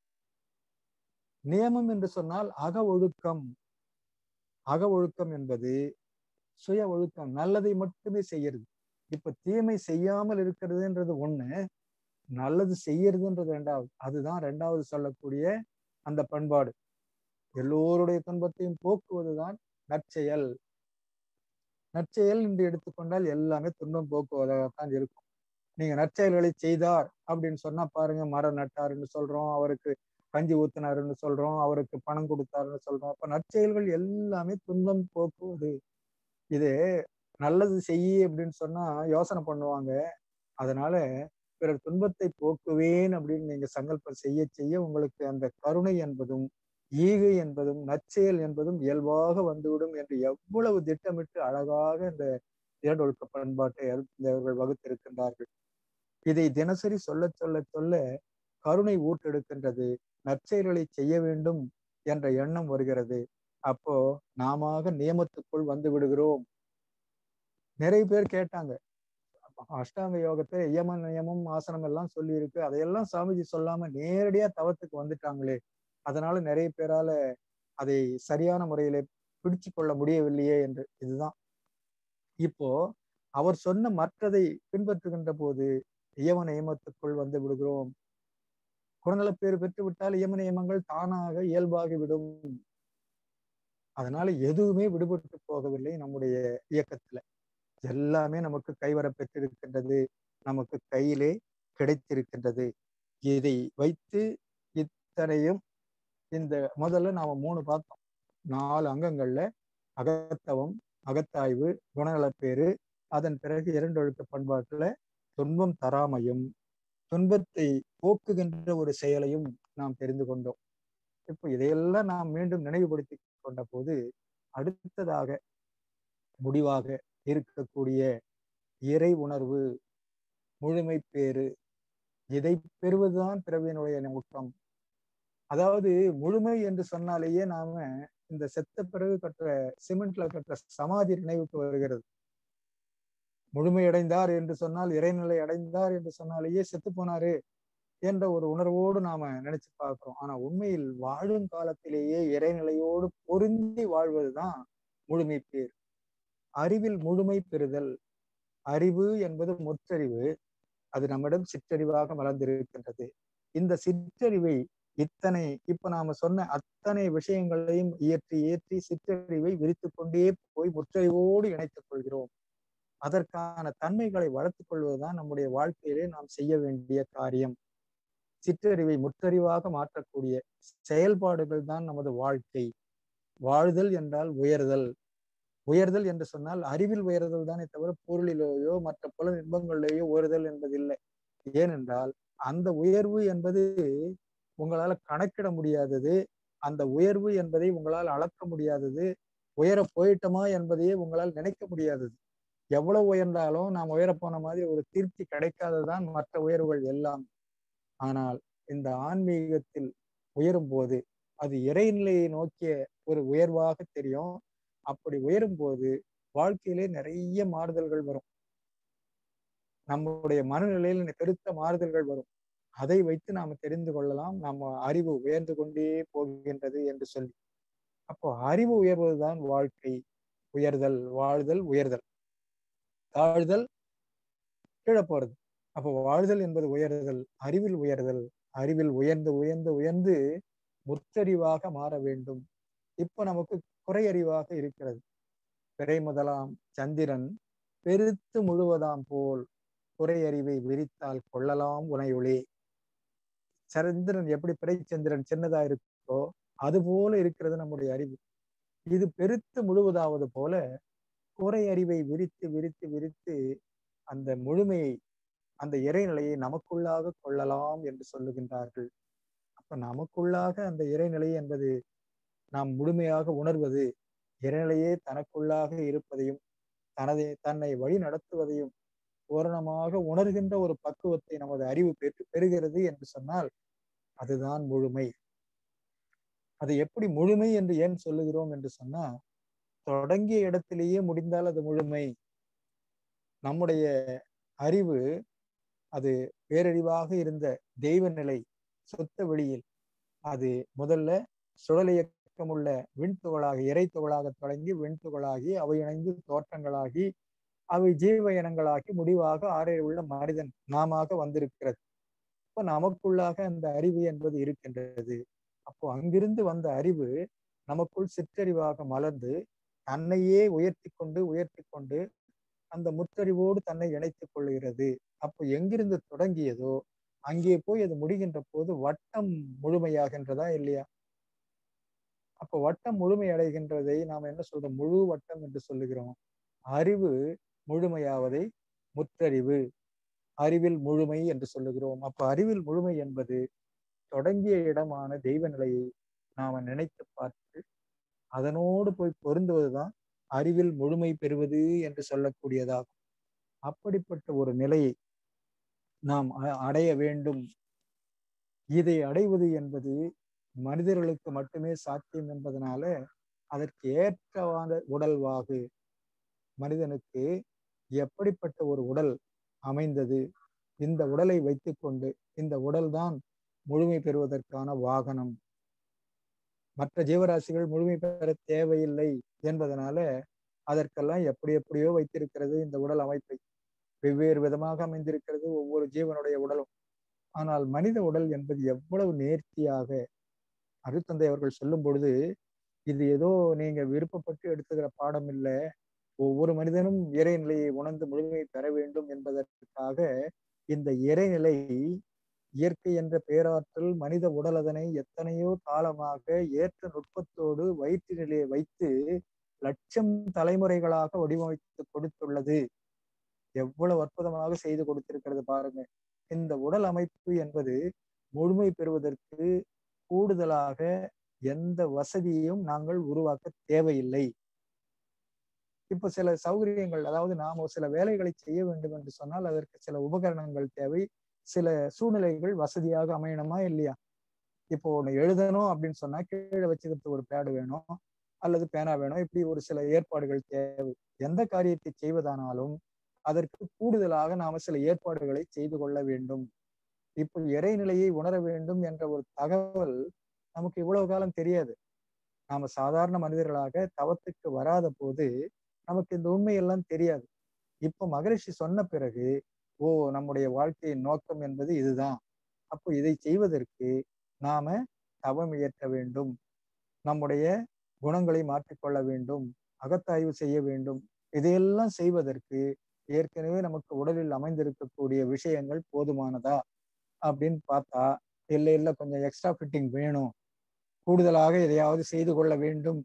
[SPEAKER 2] நியமம் என்று சொன்னால் அக ஒழுக்கம் அக ஒழுக்கம் என்பது சுய ஒழுக்கம் நல்லதை மட்டுமே செய்யறது இப்ப தீமை செய்யாமல் இருக்கிறதுன்றது ஒண்ணு நல்லது செய்யறதுன்றது ரெண்டாவது அதுதான் ரெண்டாவது சொல்லக்கூடிய அந்த பண்பாடு எல்லோருடைய துன்பத்தையும் போக்குவதுதான் நற்செயல் நற்செயல் என்று எடுத்துக்கொண்டால் எல்லாமே துன்பம் போக்குவதாகத்தான் இருக்கும் நீங்க நற்செயல்களை செய்தார் அப்படின்னு சொன்னா பாருங்க மரம் நட்டாருன்னு சொல்றோம் அவருக்கு கஞ்சி ஊத்தினாருன்னு சொல்றோம் அவருக்கு பணம் கொடுத்தாருன்னு சொல்றோம் அப்ப நற்செயல்கள் எல்லாமே துன்பம் போக்குவது இது நல்லது செய்ய அப்படின்னு சொன்னா யோசனை பண்ணுவாங்க அதனால பிறர் துன்பத்தை போக்குவேன் அப்படின்னு நீங்க சங்கல்பம் செய்ய செய்ய உங்களுக்கு அந்த கருணை என்பதும் ஈகை என்பதும் நற்செயல் என்பதும் இயல்பாக வந்துவிடும் என்று எவ்வளவு திட்டமிட்டு அழகாக இந்த இரண்டொழுக்க பண்பாட்டை அவர்கள் வகுத்திருக்கின்றார்கள் இதை தினசரி சொல்ல சொல்ல சொல்ல கருணை ஊட்டெடுக்கின்றது நற்செயல்களை செய்ய வேண்டும் என்ற எண்ணம் வருகிறது அப்போ நாம நியமத்துக்குள் வந்து விடுகிறோம் நிறைய பேர் கேட்டாங்க அஷ்டாங்க யோகத்தை இயம நியமம் ஆசனம் எல்லாம் சொல்லி இருக்கு அதையெல்லாம் சாமிஜி சொல்லாம நேரடியா தவத்துக்கு வந்துட்டாங்களே அதனால நிறைய பேரால அதை சரியான முறையில பிடிச்சு கொள்ள முடியவில்லையே என்று இதுதான் இப்போ அவர் சொன்ன மற்றதை பின்பற்றுகின்ற போது இயம நியமத்துக்குள் வந்து விடுகிறோம் குணநல பேர் பெற்று விட்டால் இயம நியமங்கள் தானாக இயல்பாகி விடும் அதனால எதுவுமே விடுபட்டு போகவில்லை நம்முடைய இயக்கத்துல எல்லாமே நமக்கு கைவர பெற்றிருக்கின்றது நமக்கு கையிலே கிடைத்திருக்கின்றது இதை வைத்து இத்தனையும் இந்த முதல்ல நாம மூணு பார்த்தோம் நாலு அங்கங்கள்ல அகத்தவம் அகத்தாய்வு குணநலப்பேறு அதன் பிறகு இரண்டொழுக்க பண்பாட்டுல துன்பம் தராமையும் துன்பத்தை போக்குகின்ற ஒரு செயலையும் நாம் தெரிந்து கொண்டோம் இப்போ இதையெல்லாம் நாம் மீண்டும் நினைவுபடுத்தி கொண்ட போது அடுத்ததாக முடிவாக இருக்கக்கூடிய இறை உணர்வு முழுமை பேறு இதை பெறுவதுதான் பிறவியினுடைய நோக்கம் அதாவது முழுமை என்று சொன்னாலேயே நாம இந்த செத்த பிறகு கற்ற சிமெண்ட்ல கற்ற சமாதி நினைவுக்கு வருகிறது முழுமையடைந்தார் என்று சொன்னால் இறைநிலை அடைந்தார் என்று சொன்னாலேயே செத்து போனாரு என்ற ஒரு உணர்வோடு நாம நினைச்சு பார்க்கிறோம் ஆனா உண்மையில் வாழும் காலத்திலேயே இறைநிலையோடு பொருந்தி வாழ்வதுதான் முழுமை பேர் அறிவில் முழுமை பெறுதல் அறிவு என்பது முற்றறிவு அது நம்மிடம் சிற்றறிவாக மலர்ந்திருக்கின்றது இந்த சிற்றறிவை இத்தனை இப்ப நாம சொன்ன அத்தனை விஷயங்களையும் இயற்றி ஏற்றி சிற்றறிவை விரித்து கொண்டே போய் முற்றறிவோடு இணைத்துக் கொள்கிறோம் அதற்கான தன்மைகளை வளர்த்துக் கொள்வதுதான் நம்முடைய வாழ்க்கையிலே நாம் செய்ய வேண்டிய காரியம் சிற்றறிவை முற்றறிவாக மாற்றக்கூடிய செயல்பாடுகள் தான் நமது வாழ்க்கை வாழ்தல் என்றால் உயர்தல் உயர்தல் என்று சொன்னால் அறிவில் உயர்தல் தானே தவிர பொருளிலேயோ மற்ற பல இன்பங்களிலேயோ உயர்தல் என்பதில்லை ஏனென்றால் அந்த உயர்வு என்பது உங்களால கணக்கிட முடியாதது அந்த உயர்வு என்பதை உங்களால் அளக்க முடியாதது உயர போயிட்டோமா என்பதையே உங்களால் நினைக்க முடியாதது எவ்வளவு உயர்ந்தாலும் நாம் உயர போன மாதிரி ஒரு திருப்தி கிடைக்காததுதான் மற்ற உயர்வுகள் எல்லாம் ஆனால் இந்த ஆன்மீகத்தில் உயரும் போது அது இறைநிலையை நோக்கிய ஒரு உயர்வாக தெரியும் அப்படி உயரும் போது வாழ்க்கையிலே நிறைய மாறுதல்கள் வரும் நம்முடைய மனநிலையில் பெருத்த மாறுதல்கள் வரும் அதை வைத்து நாம் தெரிந்து கொள்ளலாம் நம்ம அறிவு உயர்ந்து கொண்டே போகின்றது என்று சொல்லி அப்போ அறிவு உயர்வதுதான் வாழ்க்கை உயர்தல் வாழ்தல் உயர்தல் தாழ்தல் கீழே போறது அப்போ வாழ்தல் என்பது உயர்தல் அறிவில் உயர்தல் அறிவில் உயர்ந்து உயர்ந்து உயர்ந்து முற்றறிவாக மாற வேண்டும் இப்ப நமக்கு குறையறிவாக இருக்கிறது பிறை முதலாம் சந்திரன் பெருத்து முழுவதாம் போல் குறையறிவை விரித்தால் கொள்ளலாம் உனையுளே சந்திரன் எப்படி பிறை சந்திரன் சின்னதா இருக்கோ அது போல இருக்கிறது நம்முடைய அறிவு இது பெருத்து முழுவதாவது போல குறை அறிவை விரித்து விரித்து விரித்து அந்த முழுமையை அந்த இறைநிலையை நமக்குள்ளாக கொள்ளலாம் என்று சொல்லுகின்றார்கள் அப்ப நமக்குள்ளாக அந்த இறைநிலை என்பது நாம் முழுமையாக உணர்வது இறைநிலையே தனக்குள்ளாக இருப்பதையும் தனதை தன்னை வழி நடத்துவதையும் பூரணமாக உணர்கின்ற ஒரு பக்குவத்தை நமது அறிவு பெற்று பெறுகிறது என்று சொன்னால் அதுதான் முழுமை அது எப்படி முழுமை என்று ஏன் சொல்லுகிறோம் என்று சொன்னா தொடங்கிய இடத்திலேயே முடிந்தால் அது முழுமை நம்முடைய அறிவு அது பேரறிவாக இருந்த தெய்வ நிலை சுத்த வெளியில் அது முதல்ல சுழல் இயக்கமுள்ள விண்துகளாக இறைத்துகளாக தொடங்கி விண்துகளாகி அவை இணைந்து தோற்றங்களாகி அவை ஜீவ இனங்களாகி முடிவாக ஆறே உள்ள மனிதன் நாமாக வந்திருக்கிறது இப்ப நமக்குள்ளாக அந்த அறிவு என்பது இருக்கின்றது அப்போ அங்கிருந்து வந்த அறிவு நமக்குள் சிற்றறிவாக மலர்ந்து தன்னையே உயர்த்தி கொண்டு உயர்த்தி கொண்டு அந்த முற்றறிவோடு தன்னை இணைத்துக் கொள்கிறது அப்போ எங்கிருந்து தொடங்கியதோ அங்கே போய் அது முடிகின்ற போது வட்டம் முழுமையாகின்றதா இல்லையா அப்போ வட்டம் முழுமை அடைகின்றதை நாம் என்ன சொல்றோம் முழு வட்டம் என்று சொல்லுகிறோம் அறிவு முழுமையாவதை முற்றறிவு அறிவில் முழுமை என்று சொல்லுகிறோம் அப்ப அறிவில் முழுமை என்பது தொடங்கிய இடமான தெய்வ நிலையை நாம நினைத்து பார்த்து அதனோடு போய் பொருந்துவதுதான் அறிவில் முழுமை பெறுவது என்று சொல்லக்கூடியதாகும் அப்படிப்பட்ட ஒரு நிலையை நாம் அடைய வேண்டும் இதை அடைவது என்பது மனிதர்களுக்கு மட்டுமே சாத்தியம் என்பதனால அதற்கு ஏற்றவான உடல்வாகு மனிதனுக்கு எப்படிப்பட்ட ஒரு உடல் அமைந்தது இந்த உடலை வைத்துக்கொண்டு இந்த உடல்தான் முழுமை பெறுவதற்கான வாகனம் மற்ற ஜீவராசிகள் முழுமை பெற தேவையில்லை என்பதனால அதற்கெல்லாம் எப்படி எப்படியோ வைத்திருக்கிறது இந்த உடல் அமைப்பை வெவ்வேறு விதமாக அமைந்திருக்கிறது ஒவ்வொரு ஜீவனுடைய உடலும் ஆனால் மனித உடல் என்பது எவ்வளவு நேர்த்தியாக அருத்தந்தை அவர்கள் சொல்லும் பொழுது இது ஏதோ நீங்க விருப்பப்பட்டு எடுத்துக்கிற பாடம் இல்லை ஒவ்வொரு மனிதனும் இறைநிலையை உணர்ந்து முழுமை பெற வேண்டும் என்பதற்காக இந்த இறைநிலை இயற்கை என்ற பேராற்றல் மனித உடல் அதனை எத்தனையோ காலமாக ஏற்ற நுட்பத்தோடு வயிற்று நிலையை வைத்து லட்சம் தலைமுறைகளாக வடிவமைத்து கொடுத்துள்ளது எவ்வளவு அற்புதமாக செய்து கொடுத்திருக்கிறது பாருங்க இந்த உடல் அமைப்பு என்பது முழுமை பெறுவதற்கு கூடுதலாக எந்த வசதியையும் நாங்கள் உருவாக்க தேவையில்லை இப்ப சில சௌகரியங்கள் அதாவது நாம சில வேலைகளை செய்ய வேண்டும் என்று சொன்னால் அதற்கு சில உபகரணங்கள் தேவை சில சூழ்நிலைகள் வசதியாக அமையணுமா இல்லையா இப்போ ஒண்ணு எழுதணும் அப்படின்னு சொன்னா கீழே வச்சுக்கிறதுக்கு ஒரு பேடு வேணும் அல்லது பேனா வேணும் இப்படி ஒரு சில ஏற்பாடுகள் தேவை எந்த காரியத்தை செய்வதானாலும் அதற்கு கூடுதலாக நாம சில ஏற்பாடுகளை செய்து கொள்ள வேண்டும் இப்போ இறைநிலையை உணர வேண்டும் என்ற ஒரு தகவல் நமக்கு இவ்வளவு காலம் தெரியாது நாம சாதாரண மனிதர்களாக தவத்துக்கு வராத போது நமக்கு இந்த உண்மையெல்லாம் தெரியாது இப்ப மகரிஷி சொன்ன பிறகு ஓ நம்முடைய வாழ்க்கையின் நோக்கம் என்பது இதுதான் அப்போ இதை செய்வதற்கு நாம தவம் இயற்ற வேண்டும் நம்முடைய குணங்களை மாற்றிக்கொள்ள வேண்டும் அகத்தாய்வு செய்ய வேண்டும் இதையெல்லாம் செய்வதற்கு ஏற்கனவே நமக்கு உடலில் அமைந்திருக்கக்கூடிய விஷயங்கள் போதுமானதா அப்படின்னு பார்த்தா இல்லை இல்லை கொஞ்சம் எக்ஸ்ட்ரா ஃபிட்டிங் வேணும் கூடுதலாக எதையாவது செய்து கொள்ள வேண்டும்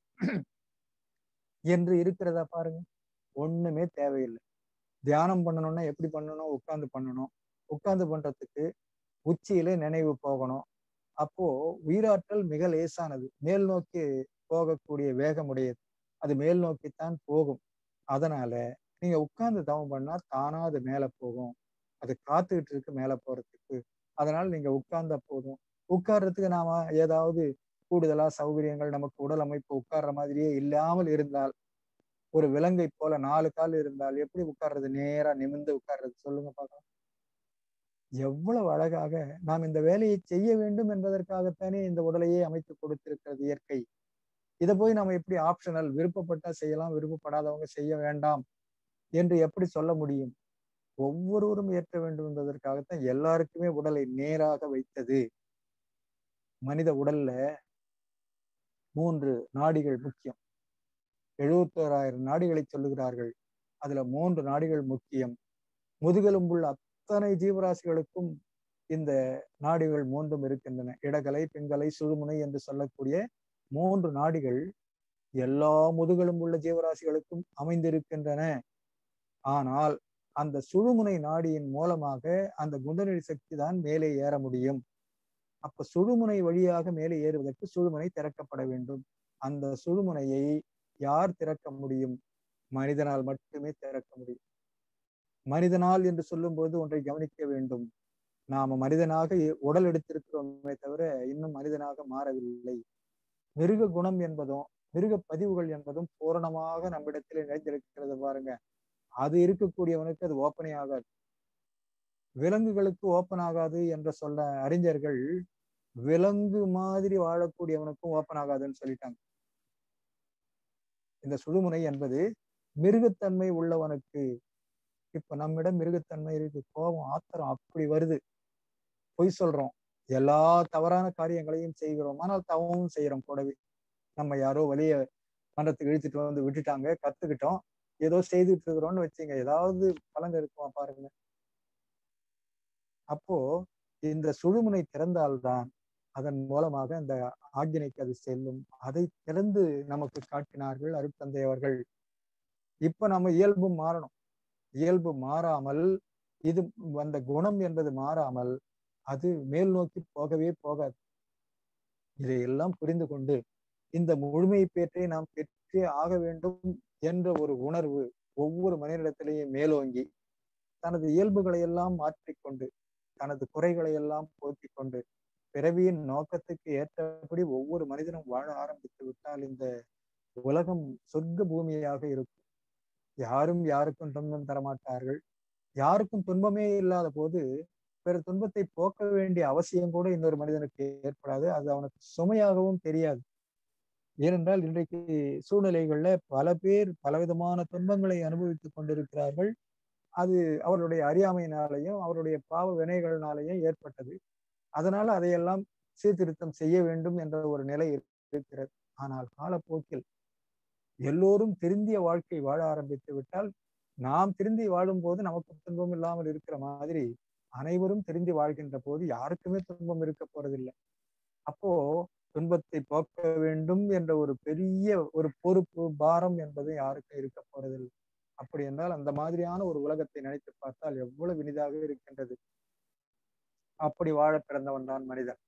[SPEAKER 2] என்று இருக்கிறதா பாருங்க ஒண்ணுமே தேவையில்லை தியானம் பண்ணணும்னா எப்படி பண்ணணும் உட்கார்ந்து பண்ணணும் உட்கார்ந்து பண்றதுக்கு உச்சியில நினைவு போகணும் அப்போ உயிராற்றல் மிக லேசானது மேல் நோக்கி போகக்கூடிய வேகமுடையது அது மேல் நோக்கித்தான் போகும் அதனால நீங்க உட்கார்ந்து தவம் பண்ணா தானா அது மேல போகும் அது காத்துக்கிட்டு இருக்கு மேல போறதுக்கு அதனால நீங்க உட்கார்ந்தா போதும் உட்கார்றதுக்கு நாம ஏதாவது கூடுதலா சௌகரியங்கள் நமக்கு உடல் அமைப்பு உட்கார்ற மாதிரியே இல்லாமல் இருந்தால் ஒரு விலங்கை போல நாலு கால் இருந்தால் எப்படி உட்கார்றது நேரா நிமிர்ந்து உட்கார்றது சொல்லுங்க பார்க்கலாம் எவ்வளவு அழகாக நாம் இந்த வேலையை செய்ய வேண்டும் என்பதற்காகத்தானே இந்த உடலையே அமைத்து கொடுத்திருக்கிறது இயற்கை இதை போய் நம்ம எப்படி ஆப்ஷனல் விருப்பப்பட்டா செய்யலாம் விருப்பப்படாதவங்க செய்ய வேண்டாம் என்று எப்படி சொல்ல முடியும் ஒவ்வொருவரும் ஏற்க வேண்டும் என்பதற்காகத்தான் எல்லாருக்குமே உடலை நேராக வைத்தது மனித உடல்ல மூன்று நாடிகள் முக்கியம் எழுபத்தோராயிரம் நாடிகளை சொல்லுகிறார்கள் அதுல மூன்று நாடிகள் முக்கியம் முதுகெலும்புள்ள அத்தனை ஜீவராசிகளுக்கும் இந்த நாடிகள் மூன்றும் இருக்கின்றன இடகலை பிங்கலை சுழுமுனை என்று சொல்லக்கூடிய மூன்று நாடிகள் எல்லா முதுகெலும்புள்ள ஜீவராசிகளுக்கும் அமைந்திருக்கின்றன ஆனால் அந்த சுழுமுனை நாடியின் மூலமாக அந்த குண்டநெறி சக்தி தான் மேலே ஏற முடியும் அப்ப சுழுமுனை வழியாக மேலே ஏறுவதற்கு சுழுமுனை திறக்கப்பட வேண்டும் அந்த சுழுமுனையை யார் திறக்க முடியும் மனிதனால் மட்டுமே திறக்க முடியும் மனிதனால் என்று சொல்லும்போது ஒன்றை கவனிக்க வேண்டும் நாம மனிதனாக உடல் எடுத்திருக்கிறோமே தவிர இன்னும் மனிதனாக மாறவில்லை மிருக குணம் என்பதும் மிருக பதிவுகள் என்பதும் பூரணமாக நம்மிடத்திலே நிறைந்திருக்கிறது பாருங்க அது இருக்கக்கூடியவனுக்கு அது ஓப்பனே ஆகாது விலங்குகளுக்கு ஓப்பன் ஆகாது என்று சொல்ல அறிஞர்கள் விலங்கு மாதிரி வாழக்கூடியவனுக்கும் ஓப்பன் ஆகாதுன்னு சொல்லிட்டாங்க இந்த சுழுமுனை என்பது மிருகத்தன்மை உள்ளவனுக்கு இப்ப நம்மிடம் மிருகத்தன்மை இருக்கு கோபம் ஆத்திரம் அப்படி வருது பொய் சொல்றோம் எல்லா தவறான காரியங்களையும் செய்கிறோம் ஆனால் தவமும் செய்யறோம் கூடவே நம்ம யாரோ வழிய மன்றத்துக்கு இழுத்துட்டு வந்து விட்டுட்டாங்க கத்துக்கிட்டோம் ஏதோ செய்துட்டு இருக்கிறோம்னு வச்சுங்க ஏதாவது பலன் இருக்குமா பாருங்க அப்போ இந்த சுழுமுனை திறந்தால்தான் அதன் மூலமாக அந்த ஆக்கினைக்கு அது செல்லும் அதை திறந்து நமக்கு காட்டினார்கள் அருட்தந்தை அவர்கள் இப்ப நம்ம இயல்பு மாறணும் இயல்பு மாறாமல் இது அந்த குணம் என்பது மாறாமல் அது மேல் நோக்கி போகவே போகாது இதையெல்லாம் புரிந்து கொண்டு இந்த முழுமை பேற்றை நாம் பெற்றே ஆக வேண்டும் என்ற ஒரு உணர்வு ஒவ்வொரு மனிதனிடத்திலேயும் மேலோங்கி தனது இயல்புகளை எல்லாம் மாற்றிக்கொண்டு தனது குறைகளை எல்லாம் போக்கிக் கொண்டு பிறவியின் நோக்கத்துக்கு ஏற்றபடி ஒவ்வொரு மனிதனும் வாழ ஆரம்பித்து விட்டால் இந்த உலகம் சொர்க்க பூமியாக இருக்கும் யாரும் யாருக்கும் துன்பம் தரமாட்டார்கள் யாருக்கும் துன்பமே இல்லாத போது பிற துன்பத்தை போக்க வேண்டிய அவசியம் கூட இன்னொரு மனிதனுக்கு ஏற்படாது அது அவனுக்கு சுமையாகவும் தெரியாது ஏனென்றால் இன்றைக்கு சூழ்நிலைகள்ல பல பேர் பலவிதமான துன்பங்களை அனுபவித்துக் கொண்டிருக்கிறார்கள் அது அவருடைய அறியாமையினாலையும் அவருடைய பாவ வினைகளினாலையும் ஏற்பட்டது அதனால அதையெல்லாம் சீர்திருத்தம் செய்ய வேண்டும் என்ற ஒரு நிலை இருக்கிறது ஆனால் காலப்போக்கில் எல்லோரும் திருந்திய வாழ்க்கை வாழ ஆரம்பித்து விட்டால் நாம் திருந்தி வாழும் போது நமக்கு துன்பம் இல்லாமல் இருக்கிற மாதிரி அனைவரும் திருந்தி வாழ்கின்ற போது யாருக்குமே துன்பம் இருக்க போறதில்லை அப்போ துன்பத்தை போக்க வேண்டும் என்ற ஒரு பெரிய ஒரு பொறுப்பு பாரம் என்பது யாருக்கும் இருக்க போறதில்லை அப்படி என்றால் அந்த மாதிரியான ஒரு உலகத்தை நினைத்து பார்த்தால் எவ்வளவு இனிதாக இருக்கின்றது அப்படி வாழ பிறந்தவன் தான் மனிதன்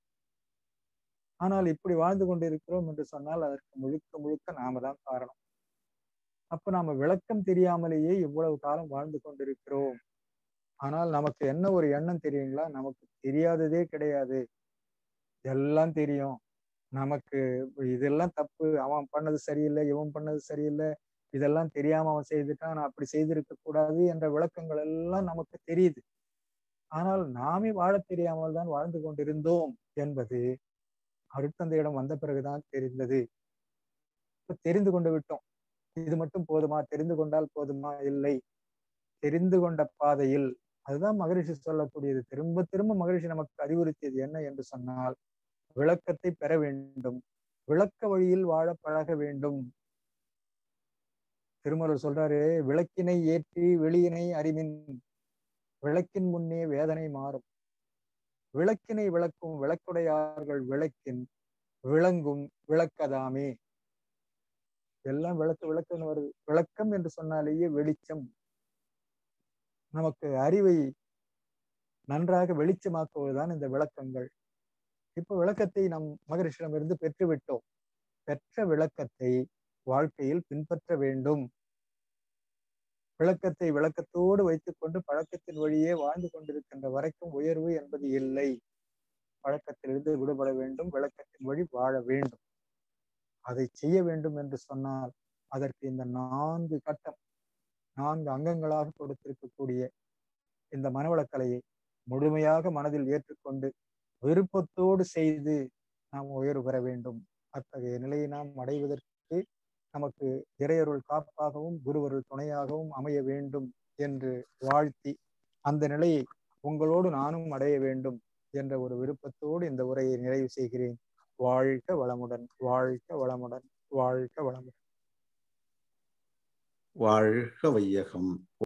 [SPEAKER 2] ஆனால் இப்படி வாழ்ந்து கொண்டிருக்கிறோம் என்று சொன்னால் அதற்கு முழுக்க முழுக்க நாம தான் காரணம் அப்ப நாம விளக்கம் தெரியாமலேயே இவ்வளவு காலம் வாழ்ந்து கொண்டிருக்கிறோம் ஆனால் நமக்கு என்ன ஒரு எண்ணம் தெரியுங்களா நமக்கு தெரியாததே கிடையாது எல்லாம் தெரியும் நமக்கு இதெல்லாம் தப்பு அவன் பண்ணது சரியில்லை இவன் பண்ணது சரியில்லை இதெல்லாம் தெரியாம அவன் செய்துட்டான் நான் அப்படி செய்திருக்க கூடாது என்ற விளக்கங்கள் எல்லாம் நமக்கு தெரியுது ஆனால் நாமே வாழ தெரியாமல் தான் வாழ்ந்து கொண்டிருந்தோம் என்பது அருட்தந்தையிடம் வந்த பிறகுதான் தெரிந்தது இப்ப தெரிந்து கொண்டு விட்டோம் இது மட்டும் போதுமா தெரிந்து கொண்டால் போதுமா இல்லை தெரிந்து கொண்ட பாதையில் அதுதான் மகரிஷி சொல்லக்கூடியது திரும்ப திரும்ப மகரிஷி நமக்கு அறிவுறுத்தியது என்ன என்று சொன்னால் விளக்கத்தை பெற வேண்டும் விளக்க வழியில் வாழ பழக வேண்டும் திருமலர் சொல்றாரு விளக்கினை ஏற்றி வெளியினை அறிவின் விளக்கின் முன்னே வேதனை மாறும் விளக்கினை விளக்கும் விளக்குடையார்கள் விளக்கின் விளங்கும் விளக்கதாமே எல்லாம் விளக்கு விளக்குன்னு வருது விளக்கம் என்று சொன்னாலேயே வெளிச்சம் நமக்கு அறிவை நன்றாக வெளிச்சமாக்குவதுதான் இந்த விளக்கங்கள் இப்போ விளக்கத்தை நம் மகரிஷிடமிருந்து பெற்றுவிட்டோம் பெற்ற விளக்கத்தை வாழ்க்கையில் பின்பற்ற வேண்டும் விளக்கத்தை விளக்கத்தோடு வைத்துக்கொண்டு பழக்கத்தின் வழியே வாழ்ந்து கொண்டிருக்கின்ற வரைக்கும் உயர்வு என்பது இல்லை பழக்கத்திலிருந்து விடுபட வேண்டும் விளக்கத்தின் வழி வாழ வேண்டும் அதை செய்ய வேண்டும் என்று சொன்னால் அதற்கு இந்த நான்கு கட்டம் நான்கு அங்கங்களாக கொடுத்திருக்கக்கூடிய இந்த மனவளக்கலையை முழுமையாக மனதில் ஏற்றுக்கொண்டு விருப்பத்தோடு செய்து நாம் உயர்வு பெற வேண்டும் அத்தகைய நிலையை நாம் அடைவதற்கு நமக்கு இறையருள் காப்பாகவும் குருவருள் துணையாகவும் அமைய வேண்டும் என்று வாழ்த்தி அந்த நிலையை உங்களோடு நானும் அடைய வேண்டும் என்ற ஒரு விருப்பத்தோடு இந்த உரையை நிறைவு செய்கிறேன் வாழ்க வளமுடன் வாழ்க வளமுடன் வாழ்க வளமுடன்
[SPEAKER 1] வாழ்க வையகம்